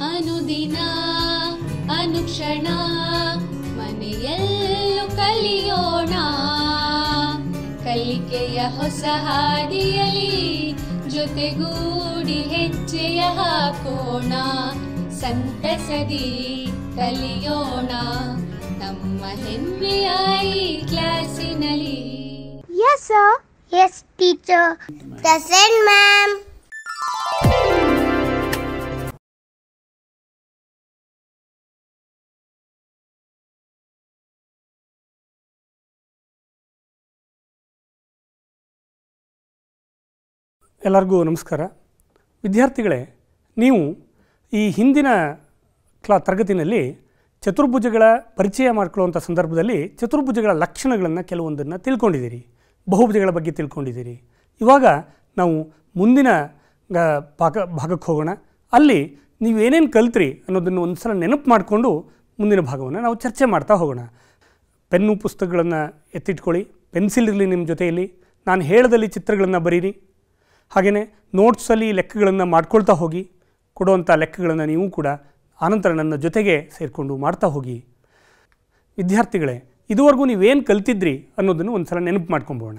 ಅನುದಿನ ಅನುಕ್ಷಣ ಮನೆಯಲ್ಲೂ ಕಲಿಯೋಣ ಕಲಿಕೆಯ ಹೊಸ ಹಾದಿಯಲಿ ಜೊತೆಗೂಡಿ ಹೆಜ್ಜೆಯ ಹಾಕೋಣ ಸಂತಸದಿ ಕಲಿಯೋಣ ನಮ್ಮ ಹೆಮ್ಮೆಯ ಈ ಕ್ಲಾಸಿನಲ್ಲಿ Yes, sir. Yes, teacher. Present, ma'am. ಎಲ್ಲರಿಗೂ ನಮಸ್ಕಾರ ವಿದ್ಯಾರ್ಥಿಗಳೇ ನೀವು ಈ ಹಿಂದಿನ ಕ್ಲಾ ತರಗತಿನಲ್ಲಿ ಚತುರ್ಭುಜಗಳ ಪರಿಚಯ ಮಾಡ್ಕೊಳ್ಳುವಂಥ ಸಂದರ್ಭದಲ್ಲಿ ಚತುರ್ಭುಜಗಳ ಲಕ್ಷಣಗಳನ್ನು ಕೆಲವೊಂದನ್ನು ತಿಳ್ಕೊಂಡಿದ್ದೀರಿ ಬಹುಭುಜಗಳ ಬಗ್ಗೆ ತಿಳ್ಕೊಂಡಿದ್ದೀರಿ ಇವಾಗ ನಾವು ಮುಂದಿನ ಗ- ಭಾಗ ಭಾಗಕ್ಕೆ ಹೋಗೋಣ ಅಲ್ಲಿ ನೀವು ಏನೇನು ಕಲ್ತ್ರಿ ಅನ್ನೋದನ್ನು ಒಂದು ಸಲ ನೆನಪು ಮಾಡಿಕೊಂಡು ಮುಂದಿನ ಭಾಗವನ್ನು ನಾವು ಚರ್ಚೆ ಮಾಡ್ತಾ ಹೋಗೋಣ ಪೆನ್ನು ಪುಸ್ತಕಗಳನ್ನು ಎತ್ತಿಟ್ಕೊಳ್ಳಿ ಪೆನ್ಸಿಲ್ ಇರಲಿ ನಿಮ್ಮ ಜೊತೆಯಲ್ಲಿ ನಾನು ಹೇಳದಲ್ಲಿ ಚಿತ್ರಗಳನ್ನು ಬರೀರಿ ಹಾಗೆಯೇ ನೋಟ್ಸಲ್ಲಿ ಲೆಕ್ಕಗಳನ್ನು ಮಾಡ್ಕೊಳ್ತಾ ಹೋಗಿ ಕೊಡುವಂಥ ಲೆಕ್ಕಗಳನ್ನು ನೀವು ಕೂಡ ಆನಂತರ ನನ್ನ ಜೊತೆಗೆ ಸೇರಿಕೊಂಡು ಮಾಡ್ತಾ ಹೋಗಿ ವಿದ್ಯಾರ್ಥಿಗಳೇ ಇದುವರೆಗೂ ನೀವೇನು ಕಲ್ತಿದ್ರಿ ಅನ್ನೋದನ್ನು ಒಂದು ಸಲ ನೆನಪು ಮಾಡ್ಕೊಂಬೋಣ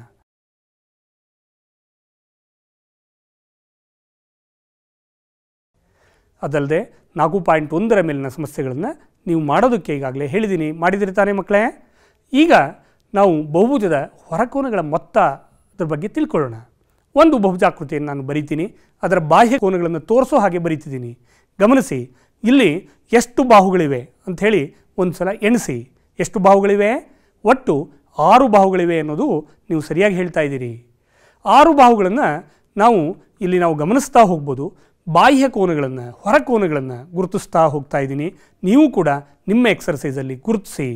ಅದಲ್ಲದೆ ನಾಲ್ಕು ಪಾಯಿಂಟ್ ಒಂದರ ಮೇಲಿನ ಸಮಸ್ಯೆಗಳನ್ನು ನೀವು ಮಾಡೋದಕ್ಕೆ ಈಗಾಗಲೇ ಹೇಳಿದ್ದೀನಿ ಮಾಡಿದಿರಿ ತಾನೇ ಮಕ್ಕಳೇ ಈಗ ನಾವು ಬಹುಭುಜದ ಹೊರಕೋನಗಳ ಮೊತ್ತ ಅದ್ರ ಬಗ್ಗೆ ತಿಳ್ಕೊಳ್ಳೋಣ ಒಂದು ಬಹುಭುಜಾಕೃತಿಯನ್ನು ನಾನು ಬರಿತೀನಿ ಅದರ ಬಾಹ್ಯ ಕೋನಗಳನ್ನು ತೋರಿಸೋ ಹಾಗೆ ಬರಿತಿದ್ದೀನಿ ಗಮನಿಸಿ ಇಲ್ಲಿ ಎಷ್ಟು ಬಾಹುಗಳಿವೆ ಅಂಥೇಳಿ ಒಂದು ಸಲ ಎಣಿಸಿ ಎಷ್ಟು ಬಾಹುಗಳಿವೆ ಒಟ್ಟು ಆರು ಬಾಹುಗಳಿವೆ ಅನ್ನೋದು ನೀವು ಸರಿಯಾಗಿ ಹೇಳ್ತಾ ಇದ್ದೀರಿ ಆರು ಬಾಹುಗಳನ್ನು ನಾವು ಇಲ್ಲಿ ನಾವು ಗಮನಿಸ್ತಾ ಹೋಗ್ಬೋದು ಬಾಹ್ಯ ಕೋನಗಳನ್ನು ಹೊರ ಕೋನಗಳನ್ನು ಗುರುತಿಸ್ತಾ ಹೋಗ್ತಾ ಇದ್ದೀನಿ ನೀವು ಕೂಡ ನಿಮ್ಮ ಎಕ್ಸರ್ಸೈಸಲ್ಲಿ ಗುರುತಿಸಿ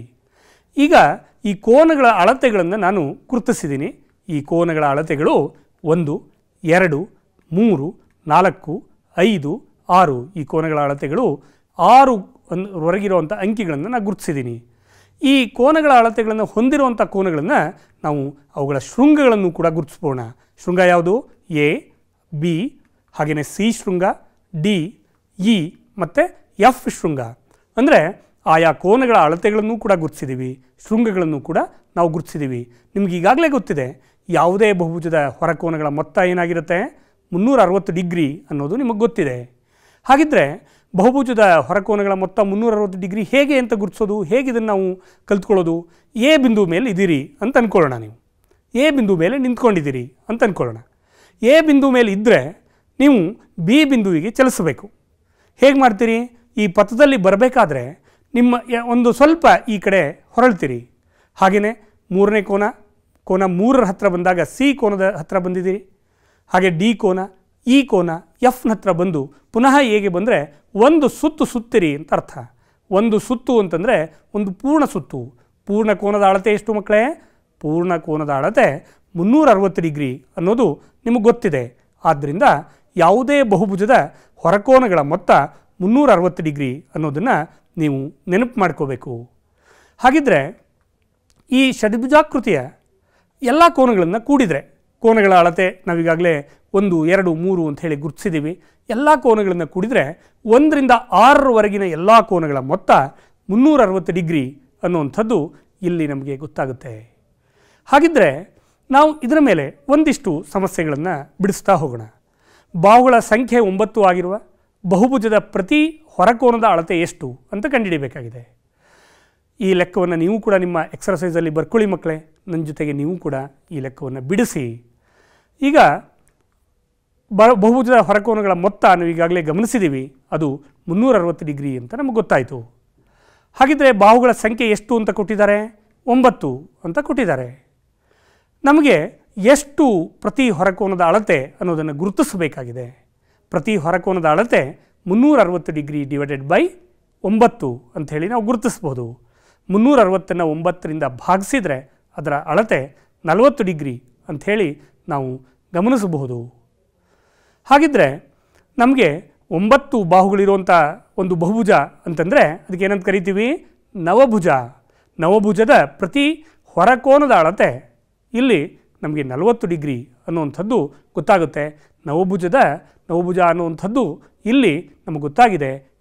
ಈಗ ಈ ಕೋನಗಳ ಅಳತೆಗಳನ್ನು ನಾನು ಗುರುತಿಸಿದ್ದೀನಿ ಈ ಕೋನಗಳ ಅಳತೆಗಳು ಒಂದು ಎರಡು ಮೂರು ನಾಲ್ಕು ಐದು ಆರು ಈ ಕೋನಗಳ ಅಳತೆಗಳು ಆರು ಅನ್- ವರೆಗಿರುವಂಥ ಅಂಕಿಗಳನ್ನು ನಾನು ಗುರುತಿಸಿದ್ದೀನಿ ಈ ಕೋನಗಳ ಅಳತೆಗಳನ್ನು ಹೊಂದಿರುವಂಥ ಕೋನಗಳನ್ನು ನಾವು ಅವುಗಳ ಶೃಂಗಗಳನ್ನು ಕೂಡ ಗುರುತಿಸ್ಬೋಣ ಶೃಂಗ ಯಾವುದು ಎ ಬಿ ಹಾಗೆಯೇ ಸಿ ಶೃಂಗ ಡಿ ಇ ಮತ್ತು ಎಫ್ ಶೃಂಗ ಅಂದರೆ ಆಯಾ ಕೋನಗಳ ಅಳತೆಗಳನ್ನು ಕೂಡ ಗುರುತಿಸಿದ್ದೀವಿ ಶೃಂಗಗಳನ್ನು ಕೂಡ ನಾವು ಗುರುತಿಸಿದ್ದೀವಿ ನಿಮ್ಗೆ ಈಗಾಗಲೇ ಗೊತ್ತಿದೆ ಯಾವುದೇ ಬಹುಭುಜದ ಹೊರಕೋನಗಳ ಮೊತ್ತ ಏನಾಗಿರುತ್ತೆ ಮುನ್ನೂರ ಅರವತ್ತು ಡಿಗ್ರಿ ಅನ್ನೋದು ನಿಮಗೆ ಗೊತ್ತಿದೆ ಹಾಗಿದ್ದರೆ ಬಹುಭುಜದ ಹೊರಕೋನಗಳ ಮೊತ್ತ ಮುನ್ನೂರ ಅರವತ್ತು ಡಿಗ್ರಿ ಹೇಗೆ ಅಂತ ಗುರುತಿಸೋದು ಹೇಗೆ ಇದನ್ನು ನಾವು ಕಲ್ತ್ಕೊಳ್ಳೋದು ಎ ಬಿಂದು ಮೇಲೆ ಇದ್ದೀರಿ ಅಂತ ಅಂದ್ಕೊಳ್ಳೋಣ ನೀವು ಎ ಬಿಂದು ಮೇಲೆ ನಿಂತ್ಕೊಂಡಿದ್ದೀರಿ ಅಂತ ಅಂದ್ಕೊಳ್ಳೋಣ ಎ ಬಿಂದು ಮೇಲೆ ಇದ್ದರೆ ನೀವು ಬಿ ಬಿಂದುವಿಗೆ ಚಲಿಸಬೇಕು ಹೇಗೆ ಮಾಡ್ತೀರಿ ಈ ಪಥದಲ್ಲಿ ಬರಬೇಕಾದ್ರೆ ನಿಮ್ಮ ಯ- ಒಂದು ಸ್ವಲ್ಪ ಈ ಕಡೆ ಹೊರಳ್ತೀರಿ ಹಾಗೆಯೇ ಮೂರನೇ ಕೋನ ಕೋನ ಮೂರರ ಹತ್ರ ಬಂದಾಗ ಸಿ ಕೋನದ ಹತ್ರ ಬಂದಿದ್ದೀರಿ ಹಾಗೆ ಡಿ ಕೋನ ಇ ಕೋನ ಎಫ್ನ ಹತ್ರ ಬಂದು ಪುನಃ ಹೇಗೆ ಬಂದರೆ ಒಂದು ಸುತ್ತು ಸುತ್ತಿರಿ ಅಂತ ಅರ್ಥ ಒಂದು ಸುತ್ತು ಅಂತಂದರೆ ಒಂದು ಪೂರ್ಣ ಸುತ್ತು ಪೂರ್ಣ ಕೋನದ ಅಳತೆ ಎಷ್ಟು ಮಕ್ಕಳೇ ಪೂರ್ಣ ಕೋನದ ಅಳತೆ ಮುನ್ನೂರ ಅರವತ್ತು ಡಿಗ್ರಿ ಅನ್ನೋದು ನಿಮಗೆ ಗೊತ್ತಿದೆ ಆದ್ದರಿಂದ ಯಾವುದೇ ಬಹುಭುಜದ ಹೊರಕೋನಗಳ ಮೊತ್ತ ಮುನ್ನೂರ ಅರವತ್ತು ಡಿಗ್ರಿ ಅನ್ನೋದನ್ನು ನೀವು ನೆನಪು ಮಾಡ್ಕೋಬೇಕು ಹಾಗಿದ್ದರೆ ಈ ಷಡ್ಭುಜಾಕೃತಿಯ ಎಲ್ಲ ಕೋನಗಳನ್ನು ಕೂಡಿದರೆ ಕೋನಗಳ ಅಳತೆ ನಾವೀಗಾಗಲೇ ಒಂದು ಎರಡು ಮೂರು ಅಂತ ಹೇಳಿ ಗುರುತಿಸಿದ್ದೀವಿ ಎಲ್ಲ ಕೋನಗಳನ್ನು ಕೂಡಿದರೆ ಒಂದರಿಂದ ಆರರವರೆಗಿನ ಎಲ್ಲ ಕೋನಗಳ ಮೊತ್ತ ಮುನ್ನೂರ ಅರವತ್ತು ಡಿಗ್ರಿ ಅನ್ನುವಂಥದ್ದು ಇಲ್ಲಿ ನಮಗೆ ಗೊತ್ತಾಗುತ್ತೆ ಹಾಗಿದ್ದರೆ ನಾವು ಇದರ ಮೇಲೆ ಒಂದಿಷ್ಟು ಸಮಸ್ಯೆಗಳನ್ನು ಬಿಡಿಸ್ತಾ ಹೋಗೋಣ ಬಾಹುಗಳ ಸಂಖ್ಯೆ ಒಂಬತ್ತು ಆಗಿರುವ ಬಹುಭುಜದ ಪ್ರತಿ ಹೊರಕೋನದ ಅಳತೆ ಎಷ್ಟು ಅಂತ ಕಂಡುಹಿಡಿಯಬೇಕಾಗಿದೆ ಈ ಲೆಕ್ಕವನ್ನು ನೀವು ಕೂಡ ನಿಮ್ಮ ಎಕ್ಸರ್ಸೈಸಲ್ಲಿ ಬರ್ಕೊಳ್ಳಿ ಮಕ್ಕಳೇ ನನ್ನ ಜೊತೆಗೆ ನೀವು ಕೂಡ ಈ ಲೆಕ್ಕವನ್ನು ಬಿಡಿಸಿ ಈಗ ಬ ಬಹುಭುಜದ ಹೊರಕೋನಗಳ ಮೊತ್ತ ನಾವು ಈಗಾಗಲೇ ಗಮನಿಸಿದ್ದೀವಿ ಅದು ಮುನ್ನೂರ ಅರವತ್ತು ಡಿಗ್ರಿ ಅಂತ ನಮಗೆ ಗೊತ್ತಾಯಿತು ಹಾಗಿದ್ದರೆ ಬಾಹುಗಳ ಸಂಖ್ಯೆ ಎಷ್ಟು ಅಂತ ಕೊಟ್ಟಿದ್ದಾರೆ ಒಂಬತ್ತು ಅಂತ ಕೊಟ್ಟಿದ್ದಾರೆ ನಮಗೆ ಎಷ್ಟು ಪ್ರತಿ ಹೊರಕೋನದ ಅಳತೆ ಅನ್ನೋದನ್ನು ಗುರುತಿಸಬೇಕಾಗಿದೆ ಪ್ರತಿ ಹೊರಕೋನದ ಅಳತೆ ಮುನ್ನೂರ ಅರವತ್ತು ಡಿಗ್ರಿ ಡಿವೈಡೆಡ್ ಬೈ ಒಂಬತ್ತು ಅಂಥೇಳಿ ನಾವು ಗುರುತಿಸ್ಬೋದು ಮುನ್ನೂರ ಅರವತ್ತನ್ನು ಒಂಬತ್ತರಿಂದ ಭಾಗಿಸಿದರೆ ಅದರ ಅಳತೆ ನಲವತ್ತು ಡಿಗ್ರಿ ಅಂಥೇಳಿ ನಾವು ಗಮನಿಸಬಹುದು ಹಾಗಿದ್ದರೆ ನಮಗೆ ಒಂಬತ್ತು ಬಾಹುಗಳಿರುವಂಥ ಒಂದು ಬಹುಭುಜ ಅಂತಂದರೆ ಅದಕ್ಕೆ ಏನಂತ ಕರಿತೀವಿ ನವಭುಜ ನವಭುಜದ ಪ್ರತಿ ಹೊರಕೋನದ ಅಳತೆ ಇಲ್ಲಿ ನಮಗೆ ನಲವತ್ತು ಡಿಗ್ರಿ ಅನ್ನುವಂಥದ್ದು ಗೊತ್ತಾಗುತ್ತೆ ನವಭುಜದ ನವಭುಜ ಅನ್ನುವಂಥದ್ದು ಇಲ್ಲಿ ನಮಗೆ ಗೊತ್ತಾಗಿದೆ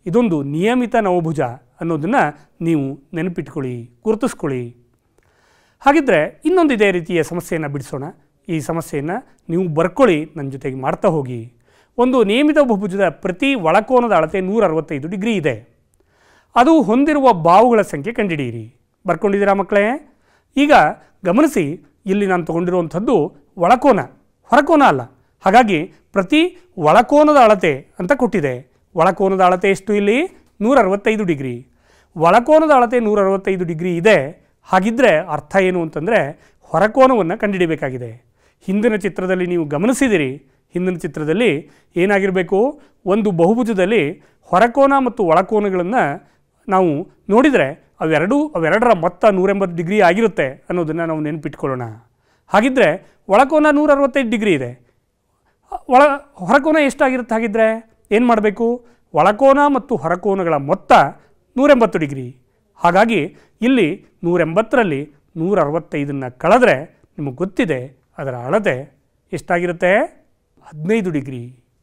ಇದೊಂದು ನಿಯಮಿತ ನವಭುಜ ಅನ್ನೋದನ್ನು ನೀವು ನೆನಪಿಟ್ಕೊಳ್ಳಿ ಗುರುತಿಸ್ಕೊಳ್ಳಿ ಹಾಗಿದ್ದರೆ ಇನ್ನೊಂದು ಇದೇ ರೀತಿಯ ಸಮಸ್ಯೆಯನ್ನು ಬಿಡಿಸೋಣ ಈ ಸಮಸ್ಯೆಯನ್ನು ನೀವು ಬರ್ಕೊಳ್ಳಿ ನನ್ನ ಜೊತೆಗೆ ಮಾಡ್ತಾ ಹೋಗಿ ಒಂದು ನಿಯಮಿತ ಬಹುಭುಜದ ಪ್ರತಿ ಒಳಕೋನದ ಅಳತೆ ನೂರ ಅರವತ್ತೈದು ಡಿಗ್ರಿ ಇದೆ ಅದು ಹೊಂದಿರುವ ಬಾವುಗಳ ಸಂಖ್ಯೆ ಕಂಡುಹಿಡಿಯಿರಿ ಬರ್ಕೊಂಡಿದ್ದೀರಾ ಮಕ್ಕಳೇ ಈಗ ಗಮನಿಸಿ ಇಲ್ಲಿ ನಾನು ತಗೊಂಡಿರುವಂಥದ್ದು ಒಳಕೋನ ಹೊರಕೋನ ಅಲ್ಲ ಹಾಗಾಗಿ ಪ್ರತಿ ಒಳಕೋನದ ಅಳತೆ ಅಂತ ಕೊಟ್ಟಿದೆ ಒಳಕೋನದ ಅಳತೆ ಎಷ್ಟು ಇಲ್ಲಿ ನೂರ ಅರವತ್ತೈದು ಡಿಗ್ರಿ ಒಳಕೋನದ ಅಳತೆ ನೂರ ಅರವತ್ತೈದು ಡಿಗ್ರಿ ಇದೆ ಹಾಗಿದ್ದರೆ ಅರ್ಥ ಏನು ಅಂತಂದರೆ ಹೊರಕೋನವನ್ನು ಕಂಡುಹಿಡಿಬೇಕಾಗಿದೆ ಹಿಂದಿನ ಚಿತ್ರದಲ್ಲಿ ನೀವು ಗಮನಿಸಿದಿರಿ ಹಿಂದಿನ ಚಿತ್ರದಲ್ಲಿ ಏನಾಗಿರಬೇಕು ಒಂದು ಬಹುಭುಜದಲ್ಲಿ ಹೊರಕೋನ ಮತ್ತು ಒಳಕೋನಗಳನ್ನು ನಾವು ನೋಡಿದರೆ ಅವೆರಡೂ ಅವೆರಡರ ಮೊತ್ತ ನೂರೆಂಬತ್ತು ಡಿಗ್ರಿ ಆಗಿರುತ್ತೆ ಅನ್ನೋದನ್ನು ನಾವು ನೆನಪಿಟ್ಕೊಳ್ಳೋಣ ಹಾಗಿದ್ದರೆ ಒಳಕೋನ ನೂರ ಅರವತ್ತೈದು ಡಿಗ್ರಿ ಇದೆ ಒಳ ಹೊರಕೋನ ಎಷ್ಟಾಗಿರುತ್ತೆ ಹಾಗಿದ್ದರೆ ಏನು ಮಾಡಬೇಕು ಒಳಕೋನ ಮತ್ತು ಹೊರಕೋನಗಳ ಮೊತ್ತ ನೂರೆಂಬತ್ತು ಡಿಗ್ರಿ ಹಾಗಾಗಿ ಇಲ್ಲಿ ನೂರೆಂಬತ್ತರಲ್ಲಿ ನೂರ ಅರವತ್ತೈದನ್ನು ಕಳೆದ್ರೆ ನಿಮಗೆ ಗೊತ್ತಿದೆ ಅದರ ಅಳತೆ ಎಷ್ಟಾಗಿರುತ್ತೆ ಹದಿನೈದು ಡಿಗ್ರಿ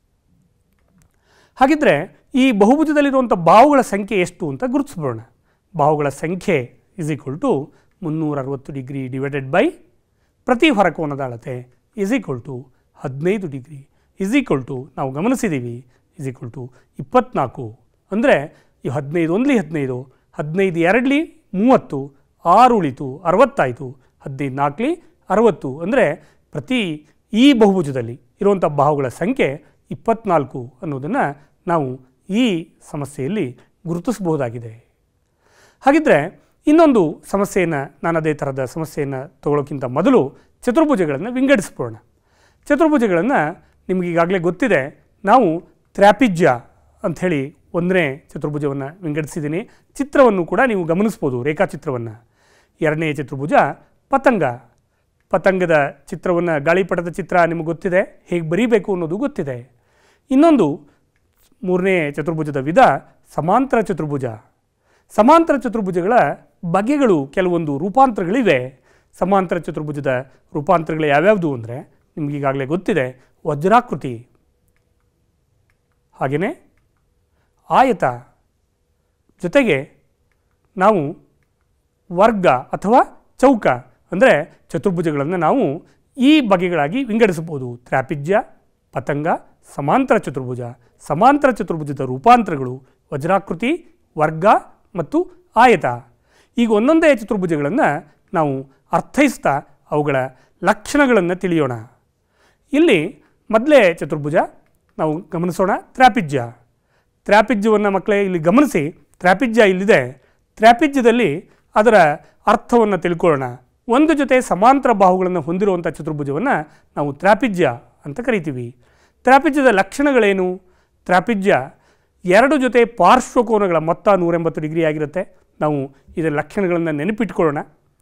ಹಾಗಿದ್ದರೆ ಈ ಬಹುಭುಜದಲ್ಲಿರುವಂಥ ಬಾವುಗಳ ಸಂಖ್ಯೆ ಎಷ್ಟು ಅಂತ ಗುರುತಿಸ್ಬೋಣ ಬಾವುಗಳ ಸಂಖ್ಯೆ ಇಸ್ ಈಕ್ವಲ್ ಟು ಮುನ್ನೂರ ಅರವತ್ತು ಡಿಗ್ರಿ ಡಿವೈಡೆಡ್ ಬೈ ಪ್ರತಿ ಹೊರಕೋನದ ಅಳತೆ ಇಸ್ ಈಕ್ವಲ್ ಟು ಹದಿನೈದು ಡಿಗ್ರಿ ಇಸ್ ಈಕ್ವಲ್ ಟು ನಾವು ಗಮನಿಸಿದ್ದೀವಿ ಇಸ್ ಈಕ್ವಲ್ ಟು ಇಪ್ಪತ್ನಾಲ್ಕು ಅಂದರೆ ಈ ಹದಿನೈದು ಒಂದ್ಲಿ ಹದಿನೈದು ಹದಿನೈದು ಎರಡ್ಲಿ ಮೂವತ್ತು ಆರು ಉಳಿತು ಅರವತ್ತಾಯಿತು ಹದಿನೈದು ನಾಲ್ಕಲಿ ಅರವತ್ತು ಅಂದರೆ ಪ್ರತಿ ಈ ಬಹುಭುಜದಲ್ಲಿ ಇರುವಂಥ ಬಾಹುಗಳ ಸಂಖ್ಯೆ ಇಪ್ಪತ್ನಾಲ್ಕು ಅನ್ನೋದನ್ನು ನಾವು ಈ ಸಮಸ್ಯೆಯಲ್ಲಿ ಗುರುತಿಸಬಹುದಾಗಿದೆ ಹಾಗಿದ್ದರೆ ಇನ್ನೊಂದು ಸಮಸ್ಯೆಯನ್ನು ನಾನು ಅದೇ ಥರದ ಸಮಸ್ಯೆಯನ್ನು ತಗೊಳ್ಳೋಕ್ಕಿಂತ ಮೊದಲು ಚತುರ್ಭುಜಗಳನ್ನು ವಿಂಗಡಿಸ್ಬೋಣ ಚತುರ್ಭುಜಗಳನ್ನು ನಿಮಗೆ ಈಗಾಗಲೇ ಗೊತ್ತಿದೆ ನಾವು ತ್ರ್ಯಾಪಿಜ್ಯ ಅಂಥೇಳಿ ಒಂದನೇ ಚತುರ್ಭುಜವನ್ನು ವಿಂಗಡಿಸಿದ್ದೀನಿ ಚಿತ್ರವನ್ನು ಕೂಡ ನೀವು ಗಮನಿಸ್ಬೋದು ರೇಖಾಚಿತ್ರವನ್ನು ಎರಡನೇ ಚತುರ್ಭುಜ ಪತಂಗ ಪತಂಗದ ಚಿತ್ರವನ್ನು ಗಾಳಿಪಟದ ಚಿತ್ರ ನಿಮಗೆ ಗೊತ್ತಿದೆ ಹೇಗೆ ಬರೀಬೇಕು ಅನ್ನೋದು ಗೊತ್ತಿದೆ ಇನ್ನೊಂದು ಮೂರನೇ ಚತುರ್ಭುಜದ ವಿಧ ಸಮಾಂತರ ಚತುರ್ಭುಜ ಸಮಾಂತರ ಚತುರ್ಭುಜಗಳ ಬಗೆಗಳು ಕೆಲವೊಂದು ರೂಪಾಂತರಗಳಿವೆ ಸಮಾಂತರ ಚತುರ್ಭುಜದ ರೂಪಾಂತರಗಳು ಯಾವ್ಯಾವುದು ಅಂದರೆ ನಿಮ್ಗೆ ಈಗಾಗಲೇ ಗೊತ್ತಿದೆ ವಜ್ರಾಕೃತಿ ಹಾಗೆಯೇ ಆಯತ ಜೊತೆಗೆ ನಾವು ವರ್ಗ ಅಥವಾ ಚೌಕ ಅಂದರೆ ಚತುರ್ಭುಜಗಳನ್ನು ನಾವು ಈ ಬಗೆಗಳಾಗಿ ವಿಂಗಡಿಸಬಹುದು ತ್ರಾಪಿಜ್ಯ ಪತಂಗ ಸಮಾಂತರ ಚತುರ್ಭುಜ ಸಮಾಂತರ ಚತುರ್ಭುಜದ ರೂಪಾಂತರಗಳು ವಜ್ರಾಕೃತಿ ವರ್ಗ ಮತ್ತು ಆಯತ ಈಗ ಒಂದೊಂದೇ ಚತುರ್ಭುಜಗಳನ್ನು ನಾವು ಅರ್ಥೈಸ್ತಾ ಅವುಗಳ ಲಕ್ಷಣಗಳನ್ನು ತಿಳಿಯೋಣ ಇಲ್ಲಿ ಮೊದಲೇ ಚತುರ್ಭುಜ ನಾವು ಗಮನಿಸೋಣ ತ್ರಾಪಿಜ್ಯ ತ್ರಾಪಿಜ್ಯವನ್ನು ಮಕ್ಕಳೇ ಇಲ್ಲಿ ಗಮನಿಸಿ ತ್ರಾಪಿಜ್ಯ ಇಲ್ಲಿದೆ ತ್ರಾಪಿಜ್ಯದಲ್ಲಿ ಅದರ ಅರ್ಥವನ್ನು ತಿಳ್ಕೊಳ್ಳೋಣ ಒಂದು ಜೊತೆ ಸಮಾಂತರ ಬಾಹುಗಳನ್ನು ಹೊಂದಿರುವಂಥ ಚತುರ್ಭುಜವನ್ನು ನಾವು ತ್ರಾಪಿಜ್ಯ ಅಂತ ಕರಿತೀವಿ ತ್ರಾಪಿಜ್ಯದ ಲಕ್ಷಣಗಳೇನು ತ್ರಾಪಿಜ್ಯ ಎರಡು ಜೊತೆ ಪಾರ್ಶ್ವಕೋನಗಳ ಮೊತ್ತ ನೂರೆಂಬತ್ತು ಡಿಗ್ರಿ ಆಗಿರುತ್ತೆ ನಾವು ಇದರ ಲಕ್ಷಣಗಳನ್ನು ನೆನಪಿಟ್ಕೊಳ್ಳೋಣ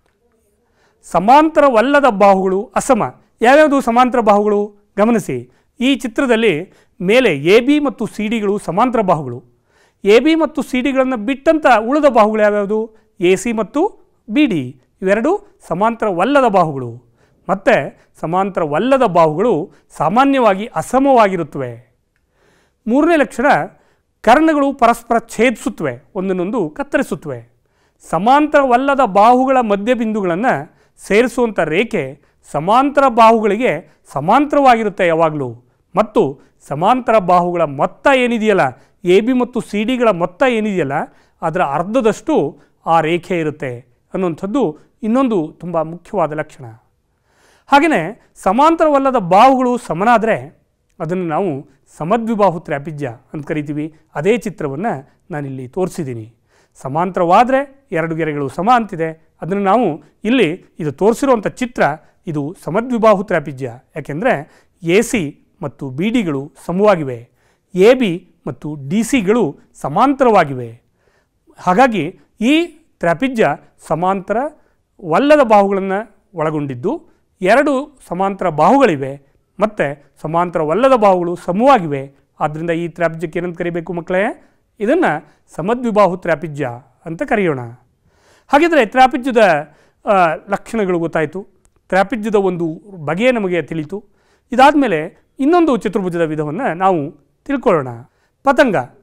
ಸಮಾಂತರವಲ್ಲದ ಬಾಹುಗಳು ಅಸಮ ಯಾವ್ಯಾವುದು ಸಮಾಂತರ ಬಾಹುಗಳು ಗಮನಿಸಿ ಈ ಚಿತ್ರದಲ್ಲಿ ಮೇಲೆ ಎ ಬಿ ಮತ್ತು ಸಿ ಡಿಗಳು ಸಮಾಂತರ ಬಾಹುಗಳು ಎ ಬಿ ಮತ್ತು ಸಿ ಡಿಗಳನ್ನು ಬಿಟ್ಟಂಥ ಉಳಿದ ಬಾಹುಗಳು ಯಾವ್ಯಾವುದು ಎ ಸಿ ಮತ್ತು ಬಿ ಡಿ ಇವೆರಡು ಸಮಾಂತರವಲ್ಲದ ಬಾಹುಗಳು ಮತ್ತು ಸಮಾಂತರವಲ್ಲದ ಬಾಹುಗಳು ಸಾಮಾನ್ಯವಾಗಿ ಅಸಮವಾಗಿರುತ್ತವೆ ಮೂರನೇ ಲಕ್ಷಣ ಕರ್ಣಗಳು ಪರಸ್ಪರ ಛೇದಿಸುತ್ತವೆ ಒಂದನ್ನೊಂದು ಕತ್ತರಿಸುತ್ತವೆ ಸಮಾಂತರವಲ್ಲದ ಬಾಹುಗಳ ಮಧ್ಯಬಿಂದುಗಳನ್ನು ಸೇರಿಸುವಂಥ ರೇಖೆ ಸಮಾಂತರ ಬಾಹುಗಳಿಗೆ ಸಮಾಂತರವಾಗಿರುತ್ತೆ ಯಾವಾಗಲೂ ಮತ್ತು ಸಮಾಂತರ ಬಾಹುಗಳ ಮೊತ್ತ ಏನಿದೆಯಲ್ಲ ಎ ಬಿ ಮತ್ತು ಸಿ ಡಿಗಳ ಮೊತ್ತ ಏನಿದೆಯಲ್ಲ ಅದರ ಅರ್ಧದಷ್ಟು ಆ ರೇಖೆ ಇರುತ್ತೆ ಅನ್ನುವಂಥದ್ದು ಇನ್ನೊಂದು ತುಂಬ ಮುಖ್ಯವಾದ ಲಕ್ಷಣ ಹಾಗೆಯೇ ಸಮಾಂತರವಲ್ಲದ ಬಾಹುಗಳು ಸಮನಾದರೆ ಅದನ್ನು ನಾವು ಸಮದ್ವಿಬಾಹು ತ್ರಾಪಿಜ್ಯ ಅಂತ ಕರಿತೀವಿ ಅದೇ ಚಿತ್ರವನ್ನು ನಾನಿಲ್ಲಿ ತೋರಿಸಿದ್ದೀನಿ ಸಮಾಂತರವಾದರೆ ಎರಡು ಗೆರೆಗಳು ಸಮ ಅಂತಿದೆ ಅದನ್ನು ನಾವು ಇಲ್ಲಿ ಇದು ತೋರಿಸಿರುವಂಥ ಚಿತ್ರ ಇದು ಸಮದ್ವಿಬಾಹು ತ್ರಾಪಿಜ್ಯ ಯಾಕೆಂದರೆ ಎ ಸಿ ಮತ್ತು ಬಿ ಡಿಗಳು ಸಮವಾಗಿವೆ ಎ ಬಿ ಮತ್ತು ಡಿ ಸಿಗಳು ಸಮಾಂತರವಾಗಿವೆ ಹಾಗಾಗಿ ಈ ತ್ರಾಪಿಜ್ಯ ಸಮಾಂತರವಲ್ಲದ ಬಾಹುಗಳನ್ನು ಒಳಗೊಂಡಿದ್ದು ಎರಡು ಸಮಾಂತರ ಬಾಹುಗಳಿವೆ ಮತ್ತು ಸಮಾಂತರವಲ್ಲದ ಬಾಹುಗಳು ಸಮವಾಗಿವೆ ಆದ್ದರಿಂದ ಈ ತ್ರಾಪಿಜ್ಯಕ್ಕೆ ಏನಂತ ಕರಿಬೇಕು ಮಕ್ಕಳೇ ಇದನ್ನು ಸಮದ್ವಿಬಾಹು ತ್ರಾಪಿಜ್ಯ ಅಂತ ಕರೆಯೋಣ ಹಾಗಿದ್ರೆ ತ್ರಾಪಿಜ್ಯದ ಆ, ಲಕ್ಷಣಗಳು ಗೊತ್ತಾಯಿತು ತ್ರಾಪಿಜ್ಯದ ಒಂದು ಬಗೆ ನಮಗೆ ತಿಳಿತು ಇದಾದಮೇಲೆ ಇನ್ನೊಂದು ಚತುರ್ಭುಜದ ವಿಧವನ್ನು ನಾವು ತಿಳ್ಕೊಳ್ಳೋಣ ಪತಂಗ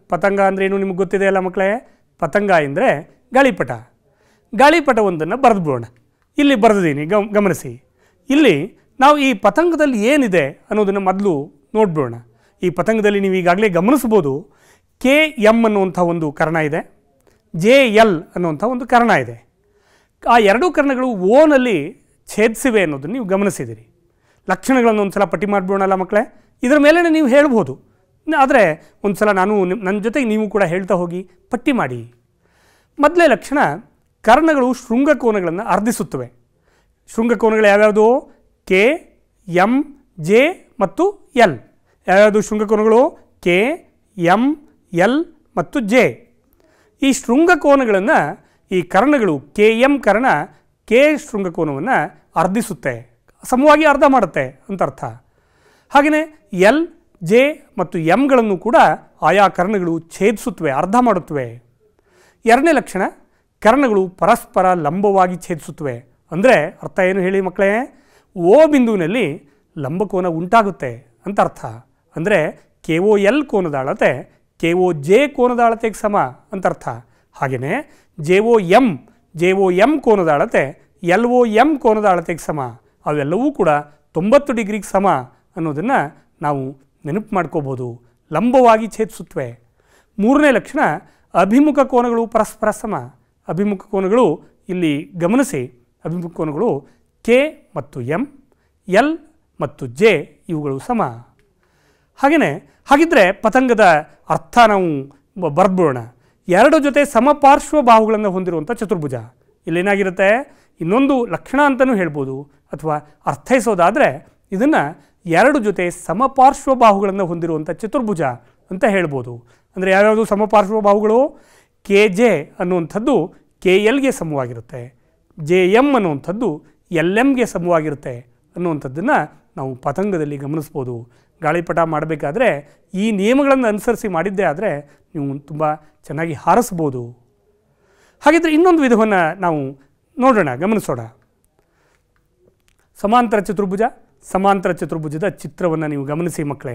ಪತಂಗ ಅಂದ್ರೆ ಏನು ನಿಮಗೆ ಗೊತ್ತಿದೆ ಅಲ್ಲ ಮಕ್ಕಳೇ ಪತಂಗ ಎಂದರೆ ಗಾಳಿಪಟ ಗಾಳಿಪಟವೊಂದನ್ನು ಬರೆದ್ಬಿಡೋಣ ಇಲ್ಲಿ ಬರೆದಿದ್ದೀನಿ ಗಮ್ ಗಮನಿಸಿ ಇಲ್ಲಿ ನಾವು ಈ ಪತಂಗದಲ್ಲಿ ಏನಿದೆ ಅನ್ನೋದನ್ನು ಮೊದಲು ನೋಡ್ಬಿಡೋಣ ಈ ಪತಂಗದಲ್ಲಿ ನೀವು ಈಗಾಗಲೇ ಗಮನಿಸ್ಬೋದು ಕೆ ಎಮ್ ಅನ್ನುವಂಥ ಒಂದು ಕರ್ಣ ಇದೆ ಜೆ ಎಲ್ ಅನ್ನುವಂಥ ಒಂದು ಕರ್ಣ ಇದೆ ಆ ಎರಡೂ ಕರ್ಣಗಳು ಓನಲ್ಲಿ ಛೇದಿಸಿವೆ ಅನ್ನೋದನ್ನು ನೀವು ಗಮನಿಸಿದಿರಿ ಲಕ್ಷಣಗಳನ್ನು ಒಂದು ಸಲ ಪಟ್ಟಿ ಮಾಡಿಬಿಡೋಣಲ್ಲ ಮಕ್ಕಳೇ ಇದರ ಮೇಲೆ ನೀವು ಹೇಳ್ಬೋದು ಆದರೆ ಒಂದು ಸಲ ನಾನು ನಿಮ್- ನನ್ನ ಜೊತೆಗೆ ನೀವು ಕೂಡ ಹೇಳ್ತಾ ಹೋಗಿ ಪಟ್ಟಿ ಮಾಡಿ ಮೊದಲೇ ಲಕ್ಷಣ ಕರ್ಣಗಳು ಶೃಂಗಕೋನಗಳನ್ನು ಅರ್ಧಿಸುತ್ತವೆ ಶೃಂಗಕೋನಗಳು ಯಾವ್ಯಾವುದು ಕೆ ಎಮ್ ಜೆ ಮತ್ತು ಎಲ್ ಯಾವ್ಯಾವುದು ಶೃಂಗಕೋನಗಳು ಕೆ ಎಮ್ ಎಲ್ ಮತ್ತು ಜೆ ಈ ಶೃಂಗಕೋನಗಳನ್ನು ಈ ಕರ್ಣಗಳು ಕೆ ಎಮ್ ಕರ್ಣ ಕೆ ಶೃಂಗಕೋನವನ್ನು ಅರ್ಧಿಸುತ್ತೆ ಸಮವಾಗಿ ಅರ್ಧ ಮಾಡುತ್ತೆ ಅಂತ ಅರ್ಥ ಹಾಗೆಯೇ ಎಲ್ ಜೆ ಮತ್ತು ಎಮ್ಗಳನ್ನು ಕೂಡ ಆಯಾ ಕರ್ಣಗಳು ಛೇದಿಸುತ್ತವೆ ಅರ್ಧ ಮಾಡುತ್ತವೆ ಎರಡನೇ ಲಕ್ಷಣ ಕರ್ಣಗಳು ಪರಸ್ಪರ ಲಂಬವಾಗಿ ಛೇದಿಸುತ್ತವೆ ಅಂದರೆ ಅರ್ಥ ಏನು ಹೇಳಿ ಮಕ್ಕಳೇ ಓ ಬಿಂದುವಿನಲ್ಲಿ ಲಂಬಕೋನ ಉಂಟಾಗುತ್ತೆ ಅಂತ ಅರ್ಥ ಅಂದರೆ ಕೆ ಒ ಎಲ್ ಕೋನದ ಅಳತೆ ಕೆ ಒ ಜೆ ಕೋನದ ಅಳತೆಗೆ ಸಮ ಅಂತ ಅರ್ಥ ಹಾಗೆಯೇ J O M J O M ಕೋನದ ಅಳತೆ ಎಲ್ ಒ ಎಮ್ ಕೋನದ ಅಳತೆಗೆ ಸಮ ಅವೆಲ್ಲವೂ ಕೂಡ ತೊಂಬತ್ತು ಡಿಗ್ರಿಗೆ ಸಮ ಅನ್ನೋದನ್ನು ನಾವು ನೆನಪು ಮಾಡ್ಕೋಬೋದು ಲಂಬವಾಗಿ ಛೇದಿಸುತ್ತವೆ ಮೂರನೇ ಲಕ್ಷಣ ಅಭಿಮುಖ ಕೋನಗಳು ಪರಸ್ಪರ ಸಮ ಅಭಿಮುಖ ಕೋನಗಳು ಇಲ್ಲಿ ಗಮನಿಸಿ ಅಭಿಮುಖ ಕೋನಗಳು ಕೆ ಮತ್ತು ಎಮ್ ಎಲ್ ಮತ್ತು ಜೆ ಇವುಗಳು ಸಮ ಹಾಗೆಯೇ ಹಾಗಿದ್ದರೆ ಪತಂಗದ ಅರ್ಥ ನಾವು ಬ- ಬರೆದ್ಬಿಡೋಣ ಎರಡು ಜೊತೆ ಸಮಪಾರ್ಶ್ವ ಬಾಹುಗಳನ್ನು ಹೊಂದಿರುವಂಥ ಚತುರ್ಭುಜ ಇಲ್ಲೇನಾಗಿರುತ್ತೆ ಇನ್ನೊಂದು ಲಕ್ಷಣ ಅಂತಲೂ ಹೇಳ್ಬೋದು ಅಥವಾ ಅರ್ಥೈಸೋದಾದರೆ ಇದನ್ನು ಎರಡು ಜೊತೆ ಸಮಪಾರ್ಶ್ವ ಬಾಹುಗಳನ್ನು ಹೊಂದಿರುವಂಥ ಚತುರ್ಭುಜ ಅಂತ ಹೇಳ್ಬೋದು ಅಂದರೆ ಯಾವ್ಯಾವುದು ಸಮಪಾರ್ಶ್ವ ಬಾಹುಗಳು ಕೆ ಜೆ ಅನ್ನುವಂಥದ್ದು ಕೆ ಎಲ್ಗೆ ಸಮವಾಗಿರುತ್ತೆ ಜೆ ಎಮ್ ಅನ್ನುವಂಥದ್ದು ಎಲ್ ಎಮ್ಗೆ ಸಮವಾಗಿರುತ್ತೆ ಅನ್ನುವಂಥದ್ದನ್ನು ನಾವು ಪತಂಗದಲ್ಲಿ ಗಮನಿಸ್ಬೋದು ಗಾಳಿಪಟ ಮಾಡಬೇಕಾದ್ರೆ ಈ ನಿಯಮಗಳನ್ನು ಅನುಸರಿಸಿ ಮಾಡಿದ್ದೇ ಆದರೆ ನೀವು ತುಂಬ ಚೆನ್ನಾಗಿ ಹಾರಿಸ್ಬೋದು ಹಾಗಿದ್ರೆ ಇನ್ನೊಂದು ವಿಧವನ್ನು ನಾವು ನೋಡೋಣ ಗಮನಿಸೋಣ ಸಮಾಂತರ ಚತುರ್ಭುಜ ಸಮಾಂತರ ಚತುರ್ಭುಜದ ಚಿತ್ರವನ್ನು ನೀವು ಗಮನಿಸಿ ಮಕ್ಕಳೇ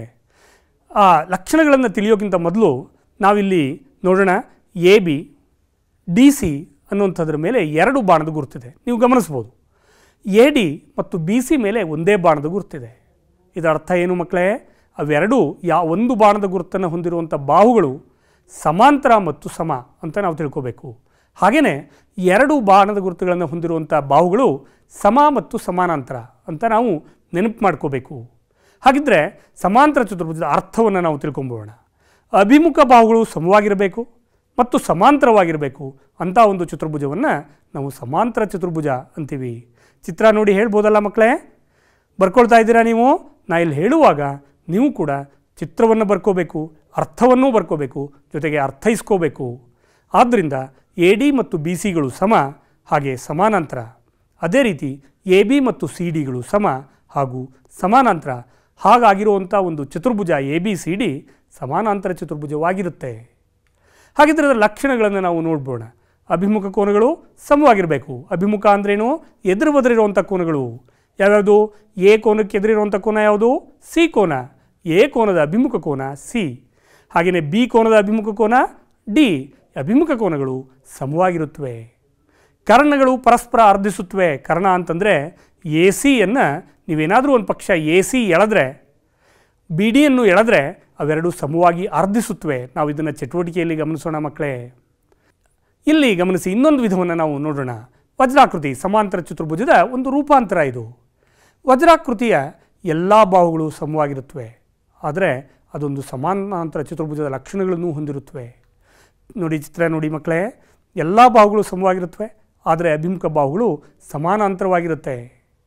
ಆ ಲಕ್ಷಣಗಳನ್ನು ತಿಳಿಯೋಕ್ಕಿಂತ ಮೊದಲು ನಾವಿಲ್ಲಿ ನೋಡೋಣ ಎ ಬಿ ಡಿ ಸಿ ಅನ್ನುವಂಥದ್ರ ಮೇಲೆ ಎರಡು ಬಾಣದ ಗುರುತಿದೆ ನೀವು ಗಮನಿಸ್ಬೋದು ಎ ಡಿ ಮತ್ತು ಬಿ ಸಿ ಮೇಲೆ ಒಂದೇ ಬಾಣದ ಗುರುತಿದೆ ಇದರ ಅರ್ಥ ಏನು ಮಕ್ಕಳೇ ಅವೆರಡೂ ಯಾ ಒಂದು ಬಾಣದ ಗುರುತನ್ನು ಹೊಂದಿರುವಂಥ ಬಾಹುಗಳು ಸಮಾಂತರ ಮತ್ತು ಸಮ ಅಂತ ನಾವು ತಿಳ್ಕೋಬೇಕು ಹಾಗೆಯೇ ಎರಡು ಬಾಣದ ಗುರುತುಗಳನ್ನು ಹೊಂದಿರುವಂಥ ಬಾಹುಗಳು ಸಮ ಮತ್ತು ಸಮಾನಾಂತರ ಅಂತ ನಾವು ನೆನಪು ಮಾಡ್ಕೋಬೇಕು ಹಾಗಿದ್ದರೆ ಸಮಾಂತರ ಚತುರ್ಭುಜದ ಅರ್ಥವನ್ನು ನಾವು ತಿಳ್ಕೊಂಬೋಣ ಅಭಿಮುಖ ಬಾಹುಗಳು ಸಮವಾಗಿರಬೇಕು ಮತ್ತು ಸಮಾಂತರವಾಗಿರಬೇಕು ಅಂಥ ಒಂದು ಚತುರ್ಭುಜವನ್ನು ನಾವು ಸಮಾಂತರ ಚತುರ್ಭುಜ ಅಂತೀವಿ ಚಿತ್ರ ನೋಡಿ ಹೇಳ್ಬೋದಲ್ಲ ಮಕ್ಕಳೇ ಬರ್ಕೊಳ್ತಾ ಇದ್ದೀರಾ ನೀವು ನಾ ಇಲ್ಲಿ ಹೇಳುವಾಗ ನೀವು ಕೂಡ ಚಿತ್ರವನ್ನು ಬರ್ಕೋಬೇಕು ಅರ್ಥವನ್ನೂ ಬರ್ಕೋಬೇಕು ಜೊತೆಗೆ ಅರ್ಥೈಸ್ಕೋಬೇಕು ಆದ್ದರಿಂದ ಎ ಡಿ ಮತ್ತು ಬಿ ಸಿಗಳು ಸಮ ಹಾಗೆ ಸಮಾನಾಂತರ ಅದೇ ರೀತಿ ಎ ಬಿ ಮತ್ತು ಸಿ ಡಿಗಳು ಸಮ ಹಾಗೂ ಸಮಾನಾಂತರ ಹಾಗಾಗಿರುವಂಥ ಒಂದು ಚತುರ್ಭುಜ ಎ ಬಿ ಸಿ ಡಿ ಸಮಾನಾಂತರ ಚತುರ್ಭುಜವಾಗಿರುತ್ತೆ ಹಾಗಿದ್ರೆ ಅದರ ಲಕ್ಷಣಗಳನ್ನು ನಾವು ನೋಡ್ಬೋಣ ಅಭಿಮುಖ ಕೋನಗಳು ಸಮವಾಗಿರಬೇಕು ಅಭಿಮುಖ ಅಂದ್ರೇನು ಎದುರು ಬದರಿರುವಂಥ ಕೋನಗಳು ಯಾವ್ಯಾವುದು ಎ ಕೋನಕ್ಕೆ ಎದುರಿರುವಂಥ ಕೋನ ಯಾವುದು ಸಿ ಕೋನ ಎ ಕೋನದ ಅಭಿಮುಖ ಕೋನ ಸಿ ಹಾಗೆಯೇ ಬಿ ಕೋನದ ಅಭಿಮುಖ ಕೋನ ಡಿ ಅಭಿಮುಖ ಕೋನಗಳು ಸಮವಾಗಿರುತ್ತವೆ ಕರ್ಣಗಳು ಪರಸ್ಪರ ಅರ್ಧಿಸುತ್ತವೆ ಕರ್ಣ ಅಂತಂದರೆ ಎ ಸಿಯನ್ನು ನೀವೇನಾದರೂ ಒಂದು ಪಕ್ಷ ಎ ಸಿ ಎಳೆದ್ರೆ ಬಿ ಡಿಯನ್ನು ಎಳೆದ್ರೆ ಅವೆರಡು ಸಮವಾಗಿ ಅರ್ಧಿಸುತ್ತವೆ ನಾವು ಇದನ್ನು ಚಟುವಟಿಕೆಯಲ್ಲಿ ಗಮನಿಸೋಣ ಮಕ್ಕಳೇ ಇಲ್ಲಿ ಗಮನಿಸಿ ಇನ್ನೊಂದು ವಿಧವನ್ನು ನಾವು ನೋಡೋಣ ವಜ್ರಾಕೃತಿ ಸಮಾಂತರ ಚತುರ್ಭುಜದ ಒಂದು ರೂಪಾಂತರ ಇದು ವಜ್ರಾಕೃತಿಯ ಎಲ್ಲ ಬಾಹುಗಳು ಸಮವಾಗಿರುತ್ತವೆ ಆದರೆ ಅದೊಂದು ಸಮಾನಾಂತರ ಚತುರ್ಭುಜದ ಲಕ್ಷಣಗಳನ್ನು ಹೊಂದಿರುತ್ತವೆ ನೋಡಿ ಚಿತ್ರ ನೋಡಿ ಮಕ್ಕಳೇ ಎಲ್ಲ ಬಾಹುಗಳು ಸಮವಾಗಿರುತ್ತವೆ ಆದರೆ ಅಭಿಮುಖ ಬಾಹುಗಳು ಸಮಾನಾಂತರವಾಗಿರುತ್ತೆ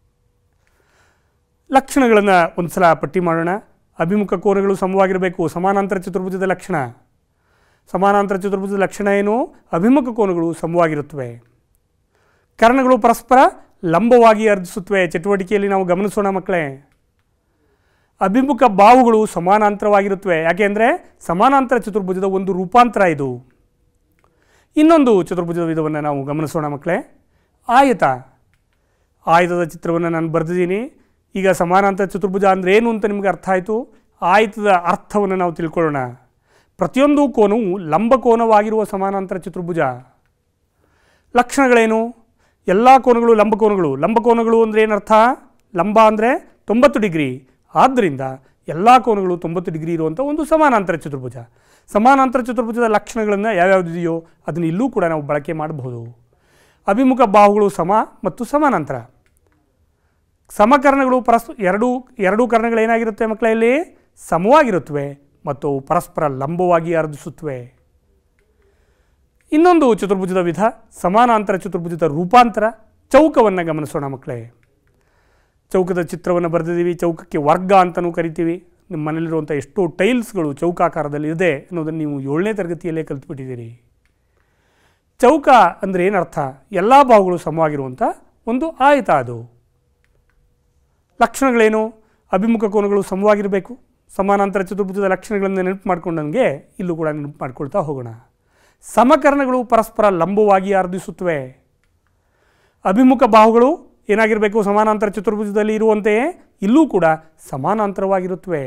ಲಕ್ಷಣಗಳನ್ನು ಒಂದು ಸಲ ಪಟ್ಟಿ ಮಾಡೋಣ ಅಭಿಮುಖ ಕೋನಗಳು ಸಮವಾಗಿರಬೇಕು ಸಮಾನಾಂತರ ಚತುರ್ಭುಜದ ಲಕ್ಷಣ ಸಮಾನಾಂತರ ಚತುರ್ಭುಜದ ಲಕ್ಷಣ ಏನು ಅಭಿಮುಖ ಕೋನಗಳು ಸಮವಾಗಿರುತ್ತವೆ ಕರ್ಣಗಳು ಪರಸ್ಪರ ಲಂಬವಾಗಿ ಅರ್ಧಿಸುತ್ತವೆ ಚಟುವಟಿಕೆಯಲ್ಲಿ ನಾವು ಗಮನಿಸೋಣ ಮಕ್ಕಳೇ ಅಭಿಮುಖ ಬಾಹುಗಳು ಸಮಾನಾಂತರವಾಗಿರುತ್ತವೆ ಯಾಕೆಂದರೆ ಸಮಾನಾಂತರ ಚತುರ್ಭುಜದ ಒಂದು ರೂಪಾಂತರ ಇದು ಇನ್ನೊಂದು ಚತುರ್ಭುಜದ ವಿಧವನ್ನು ನಾವು ಗಮನಿಸೋಣ ಮಕ್ಕಳೇ ಆಯತ ಆಯತದ ಚಿತ್ರವನ್ನು ನಾನು ಬರೆದಿದ್ದೀನಿ ಈಗ ಸಮಾನಾಂತರ ಚತುರ್ಭುಜ ಅಂದರೆ ಏನು ಅಂತ ನಿಮಗೆ ಅರ್ಥ ಆಯಿತು ಆಯತದ ಅರ್ಥವನ್ನು ನಾವು ತಿಳ್ಕೊಳ್ಳೋಣ ಪ್ರತಿಯೊಂದು ಕೋನವು ಲಂಬಕೋನವಾಗಿರುವ ಸಮಾನಾಂತರ ಚತುರ್ಭುಜ ಲಕ್ಷಣಗಳೇನು ಎಲ್ಲ ಕೋನಗಳು ಲಂಬಕೋನಗಳು ಲಂಬಕೋನಗಳು ಅಂದರೆ ಏನರ್ಥ ಲಂಬ ಅಂದರೆ ತೊಂಬತ್ತು ಡಿಗ್ರಿ ಆದ್ದರಿಂದ ಎಲ್ಲ ಕೋನಗಳು ತೊಂಬತ್ತು ಡಿಗ್ರಿ ಇರುವಂಥ ಒಂದು ಸಮಾನಾಂತರ ಚತುರ್ಭುಜ ಸಮಾನಾಂತರ ಚತುರ್ಭುಜದ ಲಕ್ಷಣಗಳನ್ನು ಯಾವ್ಯಾವುದಿದೆಯೋ ಅದನ್ನು ಇಲ್ಲೂ ಕೂಡ ನಾವು ಬಳಕೆ ಮಾಡಬಹುದು ಅಭಿಮುಖ ಬಾಹುಗಳು ಸಮ ಮತ್ತು ಸಮಾನಾಂತರ ಸಮಕರ್ಣಗಳು ಪರಸ್ ಎರಡೂ ಎರಡೂ ಕರ್ಣಗಳು ಏನಾಗಿರುತ್ತೆ ಮಕ್ಕಳ ಇಲ್ಲಿ ಸಮವಾಗಿರುತ್ತವೆ ಮತ್ತು ಅವು ಪರಸ್ಪರ ಲಂಬವಾಗಿ ಅರ್ಧಿಸುತ್ತವೆ ಇನ್ನೊಂದು ಚತುರ್ಭುಜದ ವಿಧ ಸಮಾನಾಂತರ ಚತುರ್ಭುಜದ ರೂಪಾಂತರ ಚೌಕವನ್ನು ಗಮನಿಸೋಣ ಮಕ್ಕಳೇ ಚೌಕದ ಚಿತ್ರವನ್ನು ಬರೆದಿದ್ದೀವಿ ಚೌಕಕ್ಕೆ ವರ್ಗ ಅಂತಲೂ ಕರಿತೀವಿ ನಿಮ್ಮ ಮನೇಲಿರುವಂಥ ಎಷ್ಟೋ ಟೈಲ್ಸ್ಗಳು ಚೌಕಾಕಾರದಲ್ಲಿ ಇದೆ ಅನ್ನೋದನ್ನು ನೀವು ಏಳನೇ ತರಗತಿಯಲ್ಲೇ ಕಲ್ತ್ಬಿಟ್ಟಿದ್ದೀರಿ ಚೌಕ ಅಂದರೆ ಏನರ್ಥ ಎಲ್ಲ ಬಾಹುಗಳು ಸಮವಾಗಿರುವಂಥ ಒಂದು ಆಯತ ಅದು ಲಕ್ಷಣಗಳೇನು ಅಭಿಮುಖ ಕೋನಗಳು ಸಮವಾಗಿರಬೇಕು ಸಮಾನಾಂತರ ಚತುರ್ಭುಜದ ಲಕ್ಷಣಗಳನ್ನು ನೆನಪು ಮಾಡ್ಕೊಂಡಂಗೆ ಇಲ್ಲೂ ಕೂಡ ನೆನಪು ಮಾಡ್ಕೊಳ್ತಾ ಹೋಗೋಣ ಸಮಕರ್ಣಗಳು ಪರಸ್ಪರ ಲಂಬವಾಗಿ ಅರ್ಧಿಸುತ್ತವೆ ಅಭಿಮುಖ ಬಾಹುಗಳು ಏನಾಗಿರಬೇಕು ಸಮಾನಾಂತರ ಚತುರ್ಭುಜದಲ್ಲಿ ಇರುವಂತೆಯೇ ಇಲ್ಲೂ ಕೂಡ ಸಮಾನಾಂತರವಾಗಿರುತ್ತವೆ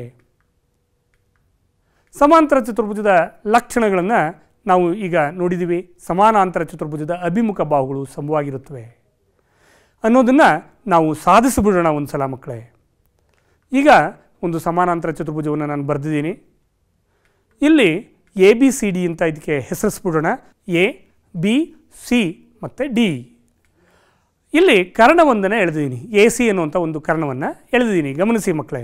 ಸಮಾಂತರ ಚತುರ್ಭುಜದ ಲಕ್ಷಣಗಳನ್ನು ನಾವು ಈಗ ನೋಡಿದ್ದೀವಿ ಸಮಾನಾಂತರ ಚತುರ್ಭುಜದ ಅಭಿಮುಖ ಬಾಹುಗಳು ಸಮವಾಗಿರುತ್ತವೆ ಅನ್ನೋದನ್ನು ನಾವು ಸಾಧಿಸಿಬಿಡೋಣ ಒಂದು ಸಲ ಮಕ್ಕಳೇ ಈಗ ಒಂದು ಸಮಾನಾಂತರ ಚತುರ್ಭುಜವನ್ನು ನಾನು ಬರೆದಿದ್ದೀನಿ ಇಲ್ಲಿ ಎ ಬಿ ಸಿ ಡಿ ಅಂತ ಇದಕ್ಕೆ ಹೆಸರಿಸ್ಬಿಡೋಣ ಎ ಬಿ ಸಿ ಮತ್ತು ಡಿ ಇಲ್ಲಿ ಕರ್ಣವೊಂದನ್ನು ಎಳೆದಿದ್ದೀನಿ ಎ ಸಿ ಅನ್ನುವಂಥ ಒಂದು ಕರ್ಣವನ್ನು ಎಳೆದಿದ್ದೀನಿ ಗಮನಿಸಿ ಮಕ್ಕಳೇ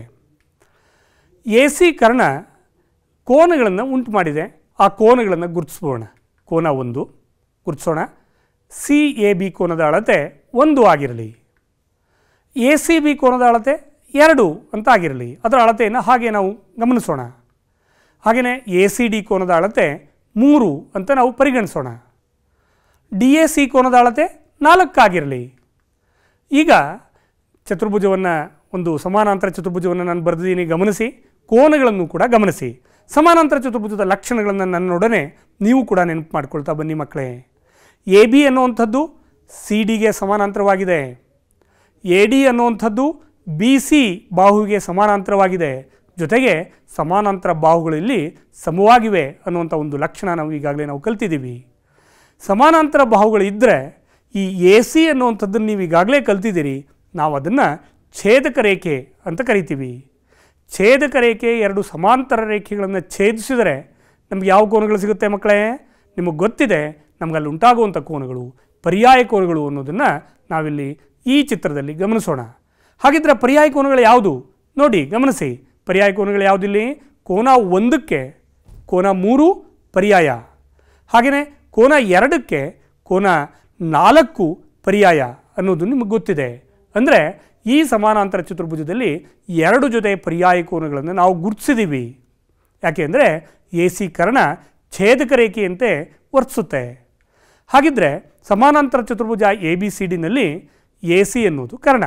ಎ ಸಿ ಕರ್ಣ ಕೋನಗಳನ್ನು ಉಂಟು ಮಾಡಿದೆ ಆ ಕೋನಗಳನ್ನು ಗುರುತಿಸ್ಬೋಣ ಕೋನ ಒಂದು ಗುರುತಿಸೋಣ ಸಿ ಎ ಬಿ ಕೋನದ ಅಳತೆ ಒಂದು ಆಗಿರಲಿ ಎ ಸಿ ಬಿ ಕೋನದ ಅಳತೆ ಎರಡು ಅಂತ ಆಗಿರಲಿ ಅದರ ಅಳತೆಯನ್ನು ಹಾಗೆ ನಾವು ಗಮನಿಸೋಣ ಹಾಗೆಯೇ ಎ ಸಿ ಡಿ ಕೋನದ ಅಳತೆ ಮೂರು ಅಂತ ನಾವು ಪರಿಗಣಿಸೋಣ ಡಿ ಎ ಸಿ ಕೋನದ ಅಳತೆ ನಾಲ್ಕಾಗಿರಲಿ ಈಗ ಚತುರ್ಭುಜವನ್ನು ಒಂದು ಸಮಾನಾಂತರ ಚತುರ್ಭುಜವನ್ನು ನಾನು ಬರೆದಿದ್ದೀನಿ ಗಮನಿಸಿ ಕೋನಗಳನ್ನು ಕೂಡ ಗಮನಿಸಿ ಸಮಾನಾಂತರ ಚತುರ್ಭುಜದ ಲಕ್ಷಣಗಳನ್ನು ನನ್ನೊಡನೆ ನೀವು ಕೂಡ ನೆನಪು ಮಾಡ್ಕೊಳ್ತಾ ಬನ್ನಿ ಮಕ್ಕಳೇ ಎ ಬಿ ಅನ್ನುವಂಥದ್ದು ಸಿ ಡಿಗೆ ಸಮಾನಾಂತರವಾಗಿದೆ ಎ ಡಿ ಅನ್ನುವಂಥದ್ದು ಬಿ ಸಿ ಬಾಹುವಿಗೆ ಸಮಾನಾಂತರವಾಗಿದೆ ಜೊತೆಗೆ ಸಮಾನಾಂತರ ಬಾಹುಗಳಲ್ಲಿ ಸಮವಾಗಿವೆ ಅನ್ನುವಂಥ ಒಂದು ಲಕ್ಷಣ ನಾವು ಈಗಾಗಲೇ ನಾವು ಕಲ್ತಿದ್ದೀವಿ ಸಮಾನಾಂತರ ಬಾಹುಗಳು ಇದ್ದರೆ ಈ ಎ ಸಿ ಅನ್ನುವಂಥದ್ದನ್ನು ನೀವು ಈಗಾಗಲೇ ಕಲ್ತಿದ್ದೀರಿ ನಾವು ಅದನ್ನು ಛೇದಕ ರೇಖೆ ಅಂತ ಕರಿತೀವಿ ಛೇದಕ ರೇಖೆ ಎರಡು ಸಮಾಂತರ ರೇಖೆಗಳನ್ನು ಛೇದಿಸಿದರೆ ನಮ್ಗೆ ಯಾವ ಕೋನಗಳು ಸಿಗುತ್ತೆ ಮಕ್ಕಳೇ ನಿಮಗೆ ಗೊತ್ತಿದೆ ನಮ್ಗೆ ಅಲ್ಲಿ ಉಂಟಾಗುವಂಥ ಕೋನಗಳು ಪರ್ಯಾಯ ಕೋನಗಳು ಅನ್ನೋದನ್ನು ನಾವಿಲ್ಲಿ ಈ ಚಿತ್ರದಲ್ಲಿ ಗಮನಿಸೋಣ ಹಾಗಿದ್ರೆ ಪರ್ಯಾಯ ಕೋನಗಳು ಯಾವುದು ನೋಡಿ ಗಮನಿಸಿ ಪರ್ಯಾಯ ಕೋನಗಳು ಯಾವುದಿಲ್ಲಿ ಕೋನ ಒಂದಕ್ಕೆ ಕೋನ ಮೂರು ಪರ್ಯಾಯ ಹಾಗೆಯೇ ಕೋನ ಎರಡಕ್ಕೆ ಕೋನ ನಾಲ್ಕು ಪರ್ಯಾಯ ಅನ್ನೋದು ನಿಮಗೆ ಗೊತ್ತಿದೆ ಅಂದರೆ ಈ ಸಮಾನಾಂತರ ಚತುರ್ಭುಜದಲ್ಲಿ ಎರಡು ಜೊತೆ ಪರ್ಯಾಯ ಕೋನಗಳನ್ನು ನಾವು ಗುರುತಿಸಿದ್ದೀವಿ ಯಾಕೆಂದರೆ ಎ ಸಿ ಕರ್ಣ ಛೇದಕ ರೇಖೆಯಂತೆ ವರ್ತಿಸುತ್ತೆ ಹಾಗಿದ್ದರೆ ಸಮಾನಾಂತರ ಚತುರ್ಭುಜ ಎ ಬಿ ಸಿ ಡಿನಲ್ಲಿ ಎ ಸಿ ಎನ್ನುವುದು ಕರ್ಣ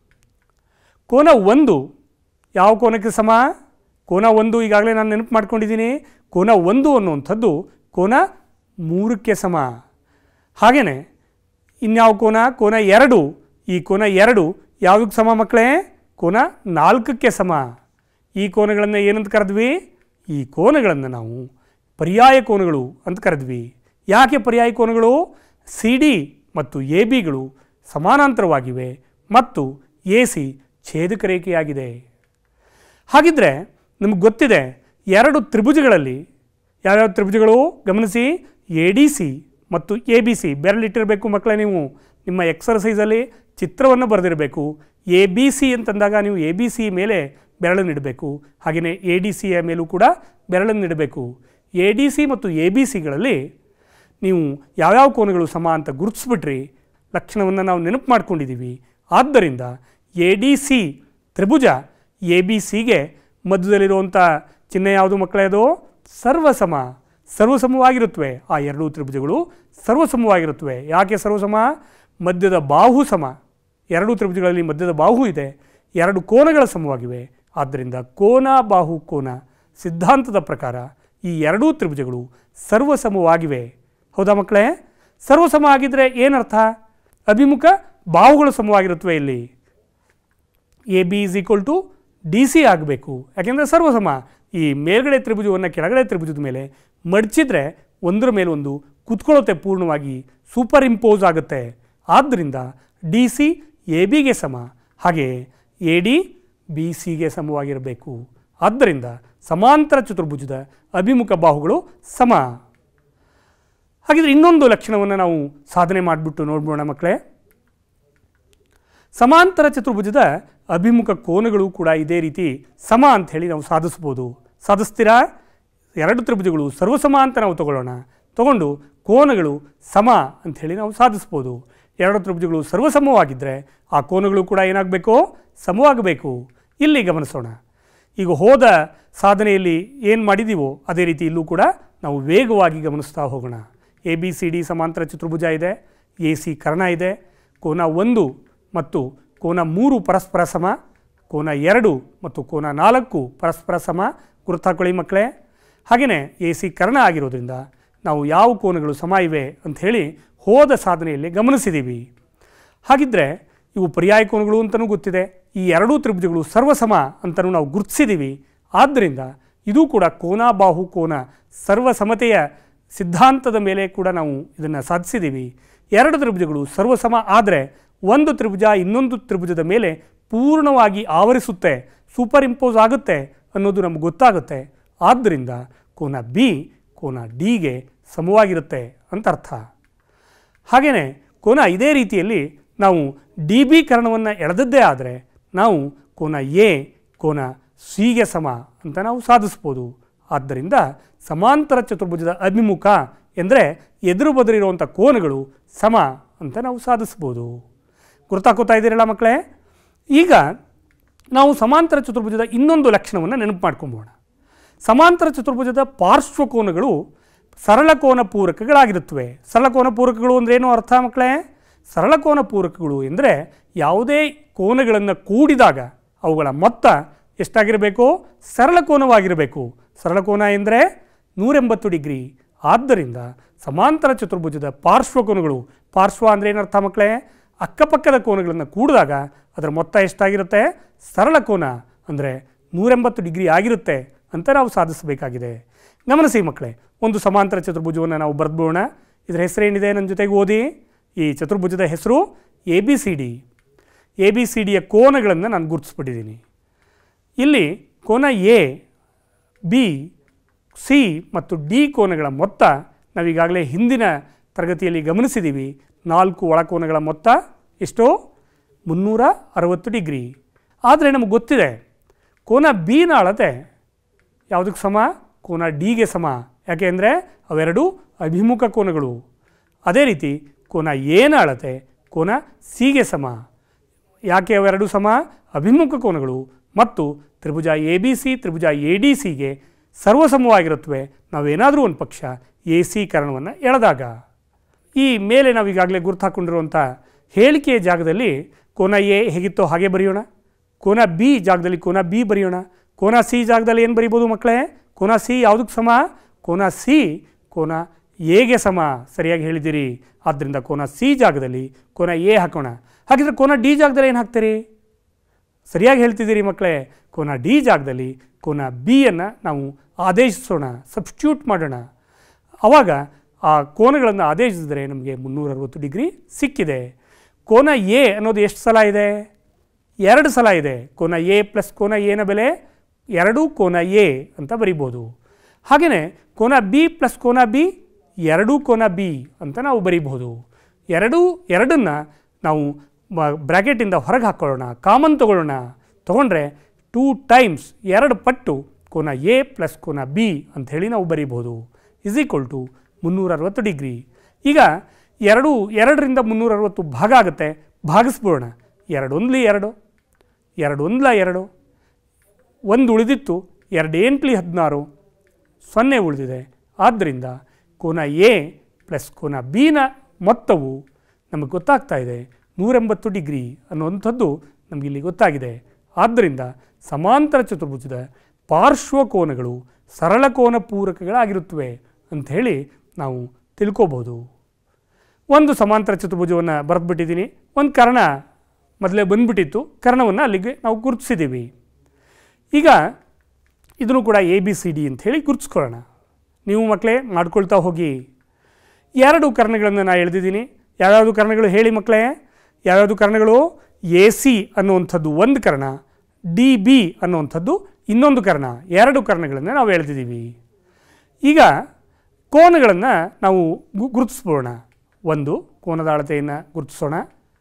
ಕೋನ ಒಂದು ಯಾವ ಕೋನಕ್ಕೆ ಸಮ ಕೋನ ಒಂದು ಈಗಾಗಲೇ ನಾನು ನೆನಪು ಮಾಡ್ಕೊಂಡಿದ್ದೀನಿ ಕೋನ ಒಂದು ಅನ್ನುವಂಥದ್ದು ಕೋನ ಮೂರಕ್ಕೆ ಸಮ ಹಾಗೆಯೇ ಇನ್ಯಾವ ಕೋನ ಕೋನ ಎರಡು ಈ ಕೋನ ಎರಡು ಯಾವುದಕ್ಕೆ ಸಮ ಮಕ್ಕಳೇ ಕೋನ ನಾಲ್ಕಕ್ಕೆ ಸಮ ಈ ಕೋನಗಳನ್ನು ಏನಂತ ಕರೆದ್ವಿ ಈ ಕೋನಗಳನ್ನು ನಾವು ಪರ್ಯಾಯ ಕೋನಗಳು ಅಂತ ಕರೆದ್ವಿ ಯಾಕೆ ಪರ್ಯಾಯ ಕೋನಗಳು ಸಿ ಡಿ ಮತ್ತು ಎ ಬಿಗಳು ಸಮಾನಾಂತರವಾಗಿವೆ ಮತ್ತು ಎ ಸಿ ಛೇದಕ ರೇಖೆಯಾಗಿದೆ ಹಾಗಿದ್ದರೆ ನಮಗೆ ಗೊತ್ತಿದೆ ಎರಡು ತ್ರಿಭುಜಗಳಲ್ಲಿ ಯಾವ್ಯಾವ ತ್ರಿಭುಜಗಳು ಗಮನಿಸಿ ಎ ಡಿ ಸಿ ಮತ್ತು ಎ ಬಿ ಸಿ ಬೆರಳಿಟ್ಟಿರಬೇಕು ಮಕ್ಕಳೇ ನೀವು ನಿಮ್ಮ ಎಕ್ಸರ್ಸೈಸಲ್ಲಿ ಚಿತ್ರವನ್ನು ಬರೆದಿರಬೇಕು ಎ ಬಿ ಸಿ ಅಂತಂದಾಗ ನೀವು ಎ ಬಿ ಸಿ ಮೇಲೆ ಬೆರಳನ್ನು ಇಡಬೇಕು ಹಾಗೆಯೇ ಎ ಡಿ ಸಿಯ ಮೇಲೂ ಕೂಡ ಬೆರಳನ್ನು ಇಡಬೇಕು ಎ ಡಿ ಸಿ ಮತ್ತು ಎ ಬಿ ಸಿಗಳಲ್ಲಿ ನೀವು ಯಾವ್ಯಾವ ಕೋನಗಳು ಸಮ ಅಂತ ಗುರುತಿಸ್ಬಿಟ್ರಿ ಲಕ್ಷಣವನ್ನು ನಾವು ನೆನಪು ಮಾಡ್ಕೊಂಡಿದ್ದೀವಿ ಆದ್ದರಿಂದ ಎ ಡಿ ಸಿ ತ್ರಿಭುಜ ಎ ಬಿ ಸಿಗೆ ಮಧ್ಯದಲ್ಲಿರುವಂಥ ಚಿಹ್ನೆ ಯಾವುದು ಮಕ್ಕಳೇ ಅದು ಸರ್ವಸಮ ಸರ್ವಸಮವಾಗಿರುತ್ತವೆ ಆ ಎರಡೂ ತ್ರಿಭುಜಗಳು ಸರ್ವಸಮವಾಗಿರುತ್ತವೆ ಯಾಕೆ ಸರ್ವಸಮ ಮಧ್ಯದ ಬಾಹು ಸಮ ಎರಡೂ ತ್ರಿಭುಜಗಳಲ್ಲಿ ಮಧ್ಯದ ಬಾಹು ಇದೆ ಎರಡು ಕೋನಗಳ ಸಮವಾಗಿವೆ ಆದ್ದರಿಂದ ಕೋನ ಬಾಹು ಕೋನ ಸಿದ್ಧಾಂತದ ಪ್ರಕಾರ ಈ ಎರಡೂ ತ್ರಿಭುಜಗಳು ಸರ್ವಸಮವಾಗಿವೆ ಹೌದಾ ಮಕ್ಕಳೇ ಸರ್ವಸಮ ಆಗಿದ್ದರೆ ಏನರ್ಥ ಅಭಿಮುಖ ಬಾಹುಗಳು ಸಮವಾಗಿರುತ್ತವೆ ಇಲ್ಲಿ A B is equal to D C ಆಗಬೇಕು ಯಾಕೆಂದರೆ ಸರ್ವಸಮ ಈ ಮೇಲ್ಗಡೆ ತ್ರಿಭುಜವನ್ನು ಕೆಳಗಡೆ ತ್ರಿಭುಜದ ಮೇಲೆ ಮಡಚಿದ್ರೆ ಒಂದರ ಮೇಲೆ ಒಂದು ಕುತ್ಕೊಳ್ಳುತ್ತೆ ಪೂರ್ಣವಾಗಿ ಸೂಪರ್ ಇಂಪೋಸ್ ಆಗುತ್ತೆ ಆದ್ದರಿಂದ ಡಿ ಸಿ ಎ ಬಿಗೆ ಸಮ ಹಾಗೆ ಎ ಡಿ ಬಿ ಸಿಗೆ ಸಮವಾಗಿರಬೇಕು ಆದ್ದರಿಂದ ಸಮಾಂತರ ಚತುರ್ಭುಜದ ಅಭಿಮುಖ ಬಾಹುಗಳು ಸಮ ಹಾಗಿದ್ರೆ ಇನ್ನೊಂದು ಲಕ್ಷಣವನ್ನು ನಾವು ಸಾಧನೆ ಮಾಡಿಬಿಟ್ಟು ನೋಡ್ಬೋಣ ಮಕ್ಕಳೇ ಸಮಾಂತರ ಚತುರ್ಭುಜದ ಅಭಿಮುಖ ಕೋನಗಳು ಕೂಡ ಇದೇ ರೀತಿ ಸಮ ಅಂತ ಹೇಳಿ ನಾವು ಸಾಧಿಸ್ಬೋದು ಸಾಧಿಸ್ತೀರಾ ಎರಡು ತ್ರಿಭುಜಗಳು ಸರ್ವಸಮ ಅಂತ ನಾವು ತಗೊಳ್ಳೋಣ ತಗೊಂಡು ಕೋನಗಳು ಸಮ ಅಂತ ಹೇಳಿ ನಾವು ಸಾಧಿಸ್ಬೋದು ಎರಡು ತ್ರಿಭುಜಗಳು ಸರ್ವಸಮವಾಗಿದ್ದರೆ ಆ ಕೋನಗಳು ಕೂಡ ಏನಾಗಬೇಕು ಸಮವಾಗಬೇಕು ಇಲ್ಲಿ ಗಮನಿಸೋಣ ಈಗ ಹೋದ ಸಾಧನೆಯಲ್ಲಿ ಏನು ಮಾಡಿದ್ದೀವೋ ಅದೇ ರೀತಿ ಇಲ್ಲೂ ಕೂಡ ನಾವು ವೇಗವಾಗಿ ಗಮನಿಸ್ತಾ ಹೋಗೋಣ ಎ ಬಿ ಸಿ ಡಿ ಸಮಾಂತರ ಚತುರ್ಭುಜ ಇದೆ ಎ ಸಿ ಕರ್ಣ ಇದೆ ಕೋನ ಒಂದು ಮತ್ತು ಕೋನ ಮೂರು ಪರಸ್ಪರ ಸಮ ಕೋನ ಎರಡು ಮತ್ತು ಕೋನ ನಾಲ್ಕು ಪರಸ್ಪರ ಸಮ ಗುರುತಾಕೊಳ್ಳಿ ಮಕ್ಕಳೇ ಹಾಗೆಯೇ ಎ ಸಿ ಕರ್ಣ ಆಗಿರೋದ್ರಿಂದ ನಾವು ಯಾವ ಕೋನಗಳು ಸಮ ಇವೆ ಅಂಥೇಳಿ ಹೋದ ಸಾಧನೆಯಲ್ಲಿ ಗಮನಿಸಿದ್ದೀವಿ ಹಾಗಿದ್ದರೆ ಇವು ಪರ್ಯಾಯ ಕೋನಗಳು ಅಂತಲೂ ಗೊತ್ತಿದೆ ಈ ಎರಡೂ ತ್ರಿಭುಜಗಳು ಸರ್ವಸಮ ಅಂತಲೂ ನಾವು ಗುರುತಿಸಿದ್ದೀವಿ ಆದ್ದರಿಂದ ಇದು ಕೂಡ ಕೋನ ಬಾಹು ಕೋನ ಸರ್ವಸಮತೆಯ ಸಿದ್ಧಾಂತದ ಮೇಲೆ ಕೂಡ ನಾವು ಇದನ್ನು ಸಾಧಿಸಿದ್ದೀವಿ ಎರಡು ತ್ರಿಭುಜಗಳು ಸರ್ವಸಮ ಆದರೆ ಒಂದು ತ್ರಿಭುಜ ಇನ್ನೊಂದು ತ್ರಿಭುಜದ ಮೇಲೆ ಪೂರ್ಣವಾಗಿ ಆವರಿಸುತ್ತೆ ಸೂಪರ್ ಇಂಪೋಸ್ ಆಗುತ್ತೆ ಅನ್ನೋದು ನಮ್ಗೆ ಗೊತ್ತಾಗುತ್ತೆ ಆದ್ದರಿಂದ ಕೋನ ಬಿ ಕೋನ ಡಿಗೆ ಸಮವಾಗಿರುತ್ತೆ ಅಂತ ಅರ್ಥ ಹಾಗೆಯೇ ಕೋನ ಇದೇ ರೀತಿಯಲ್ಲಿ ನಾವು ಡಿ ಬಿ ಕರ್ಣವನ್ನು ಎಳೆದದ್ದೇ ಆದರೆ ನಾವು ಕೋನ ಎ ಕೋನ ಸಿಗೆ ಸಮ ಅಂತ ನಾವು ಸಾಧಿಸ್ಬೋದು ಆದ್ದರಿಂದ ಸಮಾಂತರ ಚತುರ್ಭುಜದ ಅಭಿಮುಖ ಎಂದರೆ ಎದುರು ಬದರಿರುವಂಥ ಕೋನಗಳು ಸಮ ಅಂತ ನಾವು ಸಾಧಿಸ್ಬೋದು ಗುರ್ತಾಕೋತಾ ಇದ್ದೀರಲ್ಲ ಮಕ್ಕಳೇ ಈಗ ನಾವು ಸಮಾಂತರ ಚತುರ್ಭುಜದ ಇನ್ನೊಂದು ಲಕ್ಷಣವನ್ನು ನೆನಪು ಮಾಡ್ಕೊಂಬೋಣ ಸಮಾಂತರ ಚತುರ್ಭುಜದ ಪಾರ್ಶ್ವಕೋನಗಳು ಸರಳಕೋನ ಪೂರಕಗಳಾಗಿರುತ್ತವೆ ಸರಳಕೋನ ಪೂರಕಗಳು ಅಂದ್ರೆ ಏನು ಅರ್ಥ ಮಕ್ಕಳೇ ಸರಳಕೋನ ಪೂರಕಗಳು ಎಂದರೆ ಯಾವುದೇ ಕೋನಗಳನ್ನು ಕೂಡಿದಾಗ ಅವುಗಳ ಮೊತ್ತ ಎಷ್ಟಾಗಿರಬೇಕು ಸರಳಕೋನವಾಗಿರಬೇಕು ಸರಳಕೋನ ಎಂದರೆ ನೂರೆಂಬತ್ತು ಡಿಗ್ರಿ ಆದ್ದರಿಂದ ಸಮಾಂತರ ಚತುರ್ಭುಜದ ಪಾರ್ಶ್ವಕೋನಗಳು ಪಾರ್ಶ್ವ ಅಂದರೆ ಏನರ್ಥ ಮಕ್ಕಳೇ ಅಕ್ಕಪಕ್ಕದ ಕೋನಗಳನ್ನು ಕೂಡಿದಾಗ ಅದರ ಮೊತ್ತ ಎಷ್ಟಾಗಿರುತ್ತೆ ಸರಳ ಕೋನ ಅಂದರೆ ನೂರೆಂಬತ್ತು ಡಿಗ್ರಿ ಆಗಿರುತ್ತೆ ಅಂತ ನಾವು ಸಾಧಿಸಬೇಕಾಗಿದೆ ಗಮನಿಸಿ ಮಕ್ಕಳೇ ಒಂದು ಸಮಾಂತರ ಚತುರ್ಭುಜವನ್ನು ನಾವು ಬರೆದ್ಬೋಣ ಇದರ ಹೆಸರೇನಿದೆ ನನ್ನ ಜೊತೆಗೆ ಓದಿ ಈ ಚತುರ್ಭುಜದ ಹೆಸರು A B C D A B C ಡಿಯ ಕೋನಗಳನ್ನು ನಾನು ಗುರುತಿಸ್ಬಿಟ್ಟಿದ್ದೀನಿ ಇಲ್ಲಿ ಕೋನ ಎ ಬಿ ಸಿ ಮತ್ತು ಡಿ ಕೋನಗಳ ಮೊತ್ತ ನಾವೀಗಾಗಲೇ ಹಿಂದಿನ ತರಗತಿಯಲ್ಲಿ ಗಮನಿಸಿದ್ದೀವಿ ನಾಲ್ಕು ಒಳಕೋನಗಳ ಮೊತ್ತ ಎಷ್ಟೋ ಮುನ್ನೂರ ಅರವತ್ತು ಡಿಗ್ರಿ ಆದರೆ ನಮಗೆ ಗೊತ್ತಿದೆ ಕೋನ ಬಿನ ಅಳತೆ ಯಾವುದಕ್ಕೆ ಸಮ ಕೋನ ಡಿಗೆ ಸಮ ಯಾಕೆ ಅಂದರೆ ಅವೆರಡು ಅಭಿಮುಖ ಕೋನಗಳು ಅದೇ ರೀತಿ ಕೋನ ಎನ ಅಳತೆ ಕೋನ ಸಿಗೆ ಸಮ ಯಾಕೆ ಅವೆರಡು ಸಮ ಅಭಿಮುಖ ಕೋನಗಳು ಮತ್ತು ತ್ರಿಭುಜ ಎ ಬಿ ಸಿ ತ್ರಿಭುಜ ಎ ಡಿ ಸಿಗೆ ಸರ್ವಸಮವಾಗಿರುತ್ತವೆ ನಾವೇನಾದರೂ ಒಂದು ಪಕ್ಷ ಎ ಸಿ ಕರಣವನ್ನು ಎಳೆದಾಗ ಈ ಮೇಲೆ ನಾವು ಈಗಾಗಲೇ ಗುರುತು ಹಾಕ್ಕೊಂಡಿರುವಂಥ ಹೇಳಿಕೆಯ ಜಾಗದಲ್ಲಿ ಕೋನ ಎ ಹೇಗಿತ್ತೋ ಹಾಗೆ ಬರೆಯೋಣ ಕೋನ ಬಿ ಜಾಗದಲ್ಲಿ ಕೋನ ಬಿ ಬರೆಯೋಣ ಕೋನ ಸಿ ಜಾಗದಲ್ಲಿ ಏನು ಬರಿಬೋದು ಮಕ್ಕಳೇ ಕೋನ ಸಿ ಯಾವುದಕ್ಕೆ ಸಮ ಕೋನ ಸಿ ಕೋನ ಎಗೆ ಸಮ ಸರಿಯಾಗಿ ಹೇಳಿದ್ದೀರಿ ಆದ್ದರಿಂದ ಕೋನ ಸಿ ಜಾಗದಲ್ಲಿ ಕೋನ ಎ ಹಾಕೋಣ ಹಾಗಿದ್ರೆ ಕೋನ ಡಿ ಜಾಗದಲ್ಲಿ ಏನು ಹಾಕ್ತೀರಿ ಸರಿಯಾಗಿ ಹೇಳ್ತಿದ್ದೀರಿ ಮಕ್ಕಳೇ ಕೋನ ಡಿ ಜಾಗದಲ್ಲಿ ಕೋನ ಬಿಯನ್ನು ನಾವು ಆದೇಶಿಸೋಣ ಸಬ್ಸ್ಟ್ಯೂಟ್ ಮಾಡೋಣ ಆವಾಗ ಆ ಕೋನಗಳನ್ನು ಆದೇಶಿಸಿದರೆ ನಮಗೆ ಮುನ್ನೂರ ಅರವತ್ತು ಡಿಗ್ರಿ ಸಿಕ್ಕಿದೆ ಕೋನ ಎ ಅನ್ನೋದು ಎಷ್ಟು ಸಲ ಇದೆ ಎರಡು ಸಲ ಇದೆ ಕೋನ ಎ ಪ್ಲಸ್ ಕೋನ ಎನ ಬೆಲೆ ಎರಡು ಕೋನ ಎ ಅಂತ ಬರಿಬೋದು ಹಾಗೆಯೇ ಕೋನ ಬಿ ಪ್ಲಸ್ ಕೋನ ಬಿ ಎರಡು ಕೋನ ಬಿ ಅಂತ ನಾವು ಬರಿಬಹುದು ಎರಡೂ ಎರಡನ್ನು ನಾವು ಬ್ರ್ಯಾಕೆಟಿಂದ ಹೊರಗೆ ಹಾಕ್ಕೊಳ್ಳೋಣ ಕಾಮನ್ ತಗೊಳ್ಳೋಣ ತೊಗೊಂಡ್ರೆ ಟೂ ಟೈಮ್ಸ್ ಎರಡು ಪಟ್ಟು ಕೋನ ಎ ಪ್ಲಸ್ ಕೋನ ಬಿ ಅಂಥೇಳಿ ನಾವು ಬರೀಬೋದು ಇಸ್ ಈಕ್ವಲ್ ಟು ಮುನ್ನೂರ ಅರವತ್ತು ಡಿಗ್ರಿ ಈಗ ಎರಡು ಎರಡರಿಂದ ಮುನ್ನೂರ ಅರವತ್ತು ಭಾಗ ಆಗುತ್ತೆ ಭಾಗಿಸ್ಬೋಣ ಎರಡು ಒಂದ್ಲಿ ಎರಡು ಎರಡು ಒಂದ್ಲ ಎರಡು ಒಂದು ಉಳಿದಿತ್ತು ಎರಡು ಎಂಟ್ಲಿ ಹದಿನಾರು ಸೊನ್ನೆ ಉಳಿದಿದೆ ಆದ್ದರಿಂದ ಕೋನ ಎ ಪ್ಲಸ್ ಕೋನ ಬಿನ ಮೊತ್ತವು ನಮಗೆ ಗೊತ್ತಾಗ್ತಾ ಇದೆ ನೂರೆಂಬತ್ತು ಡಿಗ್ರಿ ಅನ್ನುವಂಥದ್ದು ನಮಗಿಲ್ಲಿ ಗೊತ್ತಾಗಿದೆ ಆದ್ದರಿಂದ ಸಮಾಂತರ ಚತುರ್ಭುಜದ ಪಾರ್ಶ್ವಕೋನಗಳು ಸರಳ ಕೋನ ಪೂರಕಗಳಾಗಿರುತ್ತವೆ ಅಂಥೇಳಿ ನಾವು ತಿಳ್ಕೊಬೋದು ಒಂದು ಸಮಾಂತರ ಚತುರ್ಭುಜವನ್ನು ಬರೆದ್ಬಿಟ್ಟಿದ್ದೀನಿ ಒಂದು ಕರ್ಣ ಮೊದಲೇ ಬಂದ್ಬಿಟ್ಟಿತ್ತು ಕರ್ಣವನ್ನು ಅಲ್ಲಿಗೆ ನಾವು ಗುರುತಿಸಿದ್ದೀವಿ ಈಗ ಇದನ್ನು ಕೂಡ ಎ ಬಿ ಸಿ ಡಿ ಅಂತ ಹೇಳಿ ಗುರುತಿಸ್ಕೊಳ್ಳೋಣ ನೀವು ಮಕ್ಕಳೇ ಮಾಡ್ಕೊಳ್ತಾ ಹೋಗಿ ಎರಡು ಕರ್ಣಗಳನ್ನು ನಾನು ಎಳೆದಿದ್ದೀನಿ ಯಾವ್ಯಾವುದು ಕರ್ಣಗಳು ಹೇಳಿ ಮಕ್ಕಳೇ ಯಾವ್ಯಾವುದು ಕರ್ಣಗಳು ಎ ಸಿ ಅನ್ನುವಂಥದ್ದು ಒಂದು ಕರ್ಣ ಡಿ ಬಿ ಅನ್ನುವಂಥದ್ದು ಇನ್ನೊಂದು ಕರ್ಣ ಎರಡು ಕರ್ಣಗಳನ್ನು ನಾವು ಎಳೆದಿದ್ದೀವಿ ಈಗ ಕೋನಗಳನ್ನು ನಾವು ಗು- ಗುರುತಿಸ್ಬೋಣ ಒಂದು ಕೋನದ ಅಳತೆಯನ್ನು ಗುರುತಿಸೋಣ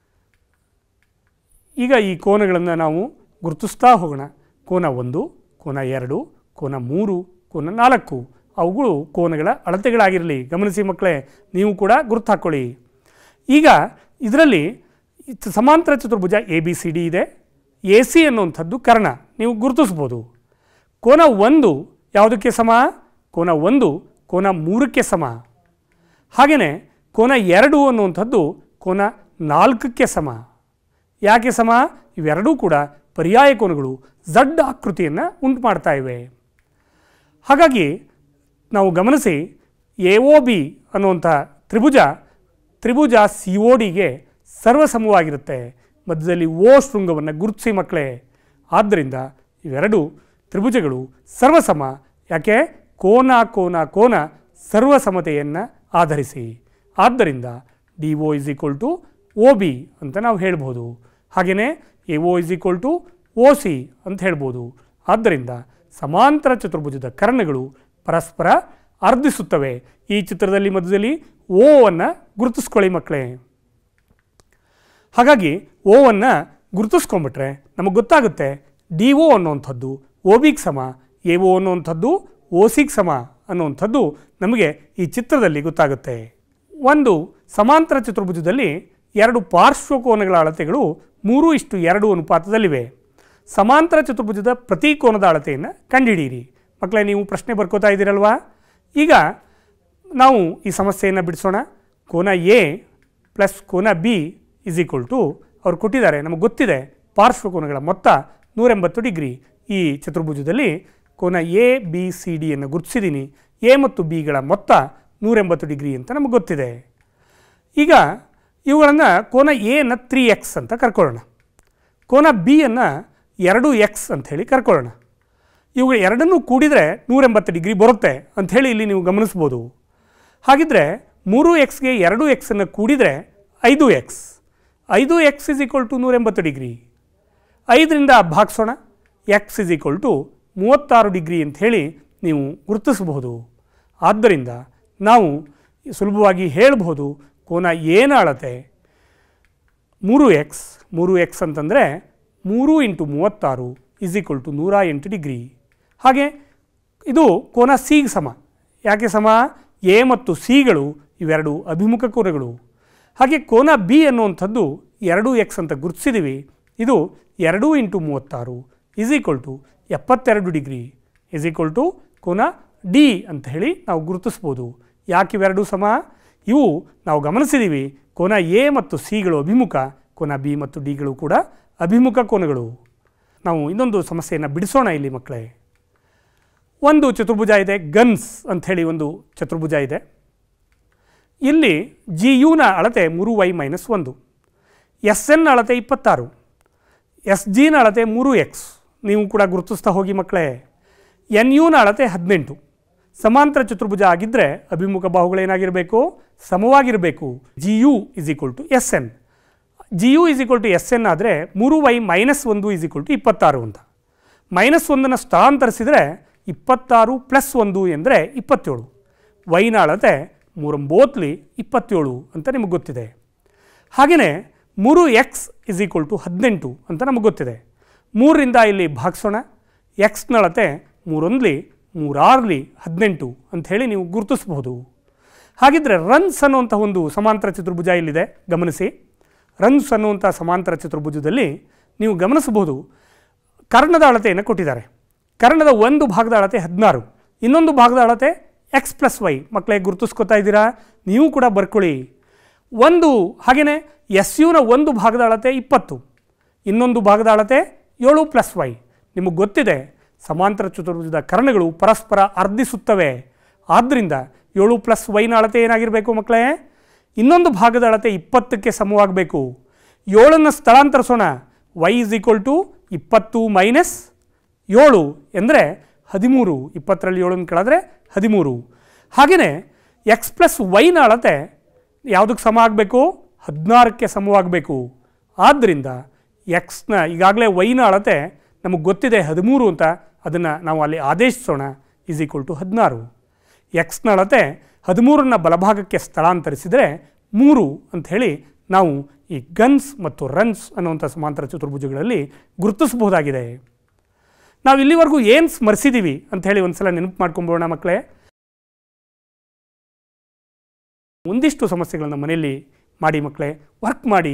ಈಗ ಈ ಕೋನಗಳನ್ನು ನಾವು ಗುರುತಿಸ್ತಾ ಹೋಗೋಣ ಕೋನ ಒಂದು ಕೋನ ಎರಡು ಕೋನ ಮೂರು ಕೋನ ನಾಲ್ಕು ಅವುಗಳು ಕೋನಗಳ ಅಳತೆಗಳಾಗಿರಲಿ ಗಮನಿಸಿ ಮಕ್ಕಳೇ ನೀವು ಕೂಡ ಗುರುತು ಹಾಕ್ಕೊಳ್ಳಿ ಈಗ ಇದರಲ್ಲಿ ಇತ್- ಸಮಾಂತರ ಚತುರ್ಭುಜ ಎ ಬಿ ಸಿ ಡಿ ಇದೆ ಎ ಸಿ ಅನ್ನುವಂಥದ್ದು ಕರ್ಣ ನೀವು ಗುರುತಿಸ್ಬೋದು ಕೋನ ಒಂದು ಯಾವುದಕ್ಕೆ ಸಮ ಕೋನ ಒಂದು ಕೋನ ಮೂರಕ್ಕೆ ಸಮ ಹಾಗೆಯೇ ಕೋನ ಎರಡು ಅನ್ನುವಂಥದ್ದು ಕೋನ ನಾಲ್ಕಕ್ಕೆ ಸಮ ಯಾಕೆ ಸಮ ಇವೆರಡೂ ಕೂಡ ಪರ್ಯಾಯ ಕೋನಗಳು ಝಡ್ ಆಕೃತಿಯನ್ನು ಉಂಟು ಮಾಡ್ತಾ ಇವೆ ಹಾಗಾಗಿ ನಾವು ಗಮನಿಸಿ ಎ ಒ ಬಿ ಅನ್ನುವಂಥ ತ್ರಿಭುಜ ತ್ರಿಭುಜ ಸಿ ಒ ಡಿಗೆ ಸರ್ವಸಮವಾಗಿರುತ್ತೆ ಮಧ್ಯದಲ್ಲಿ ಓ ಶೃಂಗವನ್ನು ಗುರುತಿಸಿ ಮಕ್ಕಳೇ ಆದ್ದರಿಂದ ಇವೆರಡು ತ್ರಿಭುಜಗಳು ಸರ್ವಸಮ ಯಾಕೆ ಕೋನ ಕೋನ ಕೋನ ಸರ್ವಸಮತೆಯನ್ನು ಆಧರಿಸಿ ಆದ್ದರಿಂದ D O is equal to O B ಅಂತ ನಾವು ಹೇಳ್ಬೋದು ಹಾಗೆಯೇ A O is equal to O C ಅಂತ ಹೇಳ್ಬೋದು ಆದ್ದರಿಂದ ಸಮಾಂತರ ಚತುರ್ಭುಜದ ಕರ್ಣಗಳು ಪರಸ್ಪರ ಅರ್ಧಿಸುತ್ತವೆ ಈ ಚಿತ್ರದಲ್ಲಿ ಮಧ್ಯದಲ್ಲಿ ಓ ಅನ್ನು ಗುರುತಿಸ್ಕೊಳ್ಳಿ ಮಕ್ಕಳೇ ಹಾಗಾಗಿ ಓವನ್ನು ಗುರುತಿಸ್ಕೊಂಬಿಟ್ರೆ ನಮಗೆ ಗೊತ್ತಾಗುತ್ತೆ ಡಿ ಒ ಅನ್ನುವಂಥದ್ದು ಒ ಬಿಗೆ ಸಮ ಎ ಒ ಅನ್ನುವಂಥದ್ದು ಓ ಸಿಗೆ ಸಮ ಅನ್ನುವಂಥದ್ದು ನಮಗೆ ಈ ಚಿತ್ರದಲ್ಲಿ ಗೊತ್ತಾಗುತ್ತೆ ಒಂದು ಸಮಾಂತರ ಚತುರ್ಭುಜದಲ್ಲಿ ಎರಡು ಪಾರ್ಶ್ವಕೋನಗಳ ಅಳತೆಗಳು ಮೂರು ಇಷ್ಟು ಎರಡು ಅನುಪಾತದಲ್ಲಿವೆ ಸಮಾಂತರ ಚತುರ್ಭುಜದ ಪ್ರತಿ ಕೋನದ ಅಳತೆಯನ್ನು ಕಂಡುಹಿಡಿಯಿರಿ ಮಕ್ಕಳೇ ನೀವು ಪ್ರಶ್ನೆ ಬರ್ಕೋತಾ ಇದ್ದೀರಲ್ವಾ ಈಗ ನಾವು ಈ ಸಮಸ್ಯೆಯನ್ನು ಬಿಡಿಸೋಣ ಕೋನ ಎ ಪ್ಲಸ್ ಕೋನ ಬಿ ಇಸ್ ಈಕ್ವಲ್ ಟು ಅವ್ರು ಕೊಟ್ಟಿದ್ದಾರೆ ನಮಗೆ ಗೊತ್ತಿದೆ ಪಾರ್ಶ್ವಕೋನಗಳ ಮೊತ್ತ ನೂರೆಂಬತ್ತು ಡಿಗ್ರಿ ಈ ಚತುರ್ಭುಜದಲ್ಲಿ ಕೋನ ಎ ಬಿ ಸಿ ಡಿಯನ್ನು ಗುರುತಿಸಿದ್ದೀನಿ ಎ ಮತ್ತು ಬಿಗಳ ಮೊತ್ತ ನೂರೆಂಬತ್ತು ಡಿಗ್ರಿ ಅಂತ ನಮಗೆ ಗೊತ್ತಿದೆ ಈಗ ಇವುಗಳನ್ನು ಕೋನ ಎಯನ್ನು ತ್ರೀ ಎಕ್ಸ್ ಅಂತ ಕರ್ಕೊಳ್ಳೋಣ ಕೋನ ಬಿಯನ್ನು ಎರಡು ಎಕ್ಸ್ ಅಂಥೇಳಿ ಕರ್ಕೊಳ್ಳೋಣ ಇವುಗಳು ಎರಡನ್ನೂ ಕೂಡಿದರೆ ನೂರೆಂಬತ್ತು ಡಿಗ್ರಿ ಬರುತ್ತೆ ಅಂಥೇಳಿ ಇಲ್ಲಿ ನೀವು ಗಮನಿಸ್ಬೋದು ಹಾಗಿದ್ರೆ ಮೂರು ಎಕ್ಸ್ಗೆ ಎರಡು ಎಕ್ಸನ್ನು ಕೂಡಿದರೆ ಐದು ಎಕ್ಸ್ ಐದು ಎಕ್ಸ್ ಇಸ್ ಈಕ್ವಲ್ ಟು ನೂರೆಂಬತ್ತು ಡಿಗ್ರಿ ಐದರಿಂದ ಭಾಗಿಸೋಣ ಎಕ್ಸ್ ಇಸ್ ಈಕ್ವಲ್ ಟು ಮೂವತ್ತಾರು ಡಿಗ್ರಿ ಅಂತ ಹೇಳಿ ನೀವು ಗುರುತಿಸಬಹುದು ಆದ್ದರಿಂದ ನಾವು ಸುಲಭವಾಗಿ ಹೇಳಬಹುದು ಕೋನ ಏನು ಅಳತೆ ಮೂರು ಎಕ್ಸ್ ಮೂರು ಎಕ್ಸ್ ಅಂತಂದರೆ ಮೂರು ಇಂಟು ಮೂವತ್ತಾರು ಇಸ್ ಈಕ್ವಲ್ ಟು ನೂರ ಎಂಟು ಡಿಗ್ರಿ ಹಾಗೆ ಇದು ಕೋನ ಸಿಗೆ ಸಮ ಯಾಕೆ ಸಮ ಎ ಮತ್ತು ಸಿಗಳು ಇವೆರಡು ಅಭಿಮುಖ ಕೋನಗಳು ಹಾಗೆ ಕೋನ ಬಿ ಅನ್ನುವಂಥದ್ದು ಎರಡು ಎಕ್ಸ್ ಅಂತ ಗುರುತಿಸಿದ್ದೀವಿ ಇದು ಎರಡು ಇಂಟು ಮೂವತ್ತಾರು ಇಸ್ ಈಕ್ವಲ್ ಟು ಎಪ್ಪತ್ತೆರಡು ಡಿಗ್ರಿ ಇಸ್ ಈಕ್ವಲ್ ಟು ಕೋನ ಡಿ ಅಂತ ಹೇಳಿ ನಾವು ಗುರುತಿಸ್ಬೋದು ಯಾಕೆ ಇವೆರಡು ಸಮ ಇವು ನಾವು ಗಮನಿಸಿದ್ದೀವಿ ಕೋನ ಎ ಮತ್ತು ಸಿಗಳು ಅಭಿಮುಖ ಕೋನ ಬಿ ಮತ್ತು ಡಿಗಳು ಕೂಡ ಅಭಿಮುಖ ಕೋನಗಳು ನಾವು ಇನ್ನೊಂದು ಸಮಸ್ಯೆಯನ್ನು ಬಿಡಿಸೋಣ ಇಲ್ಲಿ ಮಕ್ಕಳೇ ಒಂದು ಚತುರ್ಭುಜ ಇದೆ ಗನ್ಸ್ ಅಂಥೇಳಿ ಒಂದು ಚತುರ್ಭುಜ ಇದೆ ಇಲ್ಲಿ ಜಿ ಯುನ ಅಳತೆ ಮೂರು ವೈ ಮೈನಸ್ ಒಂದು ಎಸ್ ಎನ್ ಅಳತೆ ಇಪ್ಪತ್ತಾರು ಎಸ್ ಜಿನ ಅಳತೆ ಮೂರು ಎಕ್ಸ್ ನೀವು ಕೂಡ ಗುರುತಿಸ್ತಾ ಹೋಗಿ ಮಕ್ಕಳೇ ಎನ್ ಯುನ ಅಳತೆ ಹದಿನೆಂಟು ಸಮಾಂತರ ಚತುರ್ಭುಜ ಆಗಿದ್ದರೆ ಅಭಿಮುಖ ಬಾಹುಗಳೇನಾಗಿರಬೇಕು ಸಮವಾಗಿರಬೇಕು G U is equal to S N G U is equal to S N ಆದರೆ ಮೂರು ವೈ ಮೈನಸ್ ಒಂದು ಇಸ್ ಈಕ್ವಲ್ ಟು ಇಪ್ಪತ್ತಾರು ಅಂತ ಮೈನಸ್ ಒಂದನ್ನು ಸ್ಥಳಾಂತರಿಸಿದರೆ ಇಪ್ಪತ್ತಾರು ಪ್ಲಸ್ ಒಂದು ಎಂದರೆ ಇಪ್ಪತ್ತೇಳು ವೈನ ಅಳತೆ ಮೂರಂಬೋತ್ಲಿ ಇಪ್ಪತ್ತೇಳು ಅಂತ ನಿಮಗೆ ಗೊತ್ತಿದೆ ಹಾಗೆಯೇ ಮೂರು ಎಕ್ಸ್ ಇಸ್ ಈಕ್ವಲ್ ಟು ಹದಿನೆಂಟು ಅಂತ ನಮಗೆ ಗೊತ್ತಿದೆ ಮೂರರಿಂದ ಇಲ್ಲಿ ಭಾಗಿಸೋಣ ಎಕ್ಸ್ನ ಅಳತೆ ಮೂರೊಂದ್ಲಿ ಮೂರಾರ್ಲಿ ಹದಿನೆಂಟು ಅಂಥೇಳಿ ನೀವು ಗುರುತಿಸ್ಬೋದು ಹಾಗಿದ್ದರೆ ರನ್ಸ್ ಅನ್ನುವಂಥ ಒಂದು ಸಮಾಂತರ ಚತುರ್ಭುಜ ಇಲ್ಲಿದೆ ಗಮನಿಸಿ ರನ್ಸ್ ಅನ್ನುವಂಥ ಸಮಾಂತರ ಚತುರ್ಭುಜದಲ್ಲಿ ನೀವು ಗಮನಿಸಬಹುದು ಕರ್ಣದ ಅಳತೆಯನ್ನು ಕೊಟ್ಟಿದ್ದಾರೆ ಕರ್ಣದ ಒಂದು ಭಾಗದ ಅಳತೆ ಹದಿನಾರು ಇನ್ನೊಂದು ಭಾಗದ ಅಳತೆ ಎಕ್ಸ್ ಪ್ಲಸ್ ವೈ ಮಕ್ಕಳೇ ಗುರುತಿಸ್ಕೊತಾ ಇದ್ದೀರಾ ನೀವು ಕೂಡ ಬರ್ಕೊಳ್ಳಿ ಒಂದು ಹಾಗೆಯೇ ಎಸ್ ಯುನ ಒಂದು ಭಾಗದ ಅಳತೆ ಇಪ್ಪತ್ತು ಇನ್ನೊಂದು ಭಾಗದ ಅಳತೆ ಏಳು ಪ್ಲಸ್ ವೈ ನಿಮಗೆ ಗೊತ್ತಿದೆ ಸಮಾಂತರ ಚತುರ್ಭುಜದ ಕರ್ಣಗಳು ಪರಸ್ಪರ ಅರ್ಧಿಸುತ್ತವೆ ಆದ್ದರಿಂದ ಏಳು ಪ್ಲಸ್ ವೈನ ಅಳತೆ ಏನಾಗಿರಬೇಕು ಮಕ್ಕಳೇ ಇನ್ನೊಂದು ಭಾಗದ ಅಳತೆ ಇಪ್ಪತ್ತಕ್ಕೆ ಸಮವಾಗಬೇಕು ಏಳನ್ನು ಸ್ಥಳಾಂತರಿಸೋಣ ವೈ ಇಸ್ ಈಕ್ವಲ್ ಟು ಇಪ್ಪತ್ತು ಮೈನಸ್ ಏಳು ಎಂದರೆ ಹದಿಮೂರು ಇಪ್ಪತ್ತರಲ್ಲಿ ಏಳನ್ನು ಕಳೆದ್ರೆ ಹದಿಮೂರು ಹಾಗೆಯೇ ಎಕ್ಸ್ ಪ್ಲಸ್ ವೈನ ಅಳತೆ ಯಾವುದಕ್ಕೆ ಸಮ ಆಗಬೇಕು ಹದಿನಾರಕ್ಕೆ ಸಮವಾಗಬೇಕು ಆದ್ದರಿಂದ ಎಕ್ಸ್ನ ಈಗಾಗಲೇ ವೈನ ಅಳತೆ ನಮಗೆ ಗೊತ್ತಿದೆ ಹದಿಮೂರು ಅಂತ ಅದನ್ನು ನಾವು ಅಲ್ಲಿ ಆದೇಶಿಸೋಣ ಈಸ್ ಈಕ್ವಲ್ ಟು ಹದಿನಾರು ಎಕ್ಸ್ನ ಅಳತೆ ಹದಿಮೂರನ್ನು ಬಲಭಾಗಕ್ಕೆ ಸ್ಥಳಾಂತರಿಸಿದರೆ ಮೂರು ಅಂಥೇಳಿ ನಾವು ಈ ಗನ್ಸ್ ಮತ್ತು ರನ್ಸ್ ಅನ್ನುವಂಥ ಸಮಾಂತರ ಚತುರ್ಭುಜಗಳಲ್ಲಿ ಗುರುತಿಸಬಹುದಾಗಿದೆ ನಾವು ಇಲ್ಲಿವರೆಗೂ ಏನು ಸ್ಮರಿಸಿದ್ದೀವಿ ಅಂಥೇಳಿ ಒಂದು ಸಲ ನೆನಪು ಮಾಡ್ಕೊಂಬೋಣ ಮಕ್ಕಳೇ ಒಂದಿಷ್ಟು ಸಮಸ್ಯೆಗಳನ್ನು ಮನೆಯಲ್ಲಿ ಮಾಡಿ ಮಕ್ಕಳೇ ವರ್ಕ್ ಮಾಡಿ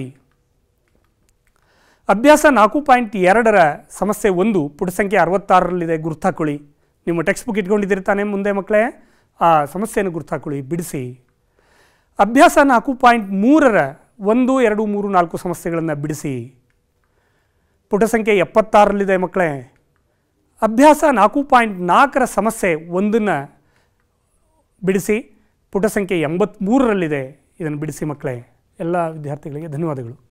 ಅಭ್ಯಾಸ ನಾಲ್ಕು ಪಾಯಿಂಟ್ ಎರಡರ ಸಮಸ್ಯೆ ಒಂದು ಪುಟ ಸಂಖ್ಯೆ ಅರವತ್ತಾರರಲ್ಲಿದೆ ಗುರ್ತಾಕೊಳ್ಳಿ ನಿಮ್ಮ ಟೆಕ್ಸ್ಟ್ ಬುಕ್ ಇಟ್ಕೊಂಡಿದ್ದೀರಿ ತಾನೇ ಮುಂದೆ ಮಕ್ಕಳೇ ಆ ಸಮಸ್ಯೆಯನ್ನು ಗುರ್ತಾಕೊಳ್ಳಿ ಬಿಡಿಸಿ ಅಭ್ಯಾಸ ನಾಲ್ಕು ಪಾಯಿಂಟ್ ಮೂರರ ಒಂದು ಎರಡು ಮೂರು ನಾಲ್ಕು ಸಮಸ್ಯೆಗಳನ್ನು ಬಿಡಿಸಿ ಪುಟ ಸಂಖ್ಯೆ ಎಪ್ಪತ್ತಾರರಲ್ಲಿದೆ ಮಕ್ಕಳೇ ಅಭ್ಯಾಸ ನಾಲ್ಕು ಪಾಯಿಂಟ್ ನಾಲ್ಕರ ಸಮಸ್ಯೆ ಒಂದನ್ನು ಬಿಡಿಸಿ ಪುಟ ಸಂಖ್ಯೆ ಎಂಬತ್ತ್ಮೂರರಲ್ಲಿದೆ ಇದನ್ನು ಬಿಡಿಸಿ ಮಕ್ಕಳೇ ಎಲ್ಲ ವಿದ್ಯಾರ್ಥಿಗಳಿಗೆ ಧನ್ಯವಾದಗಳು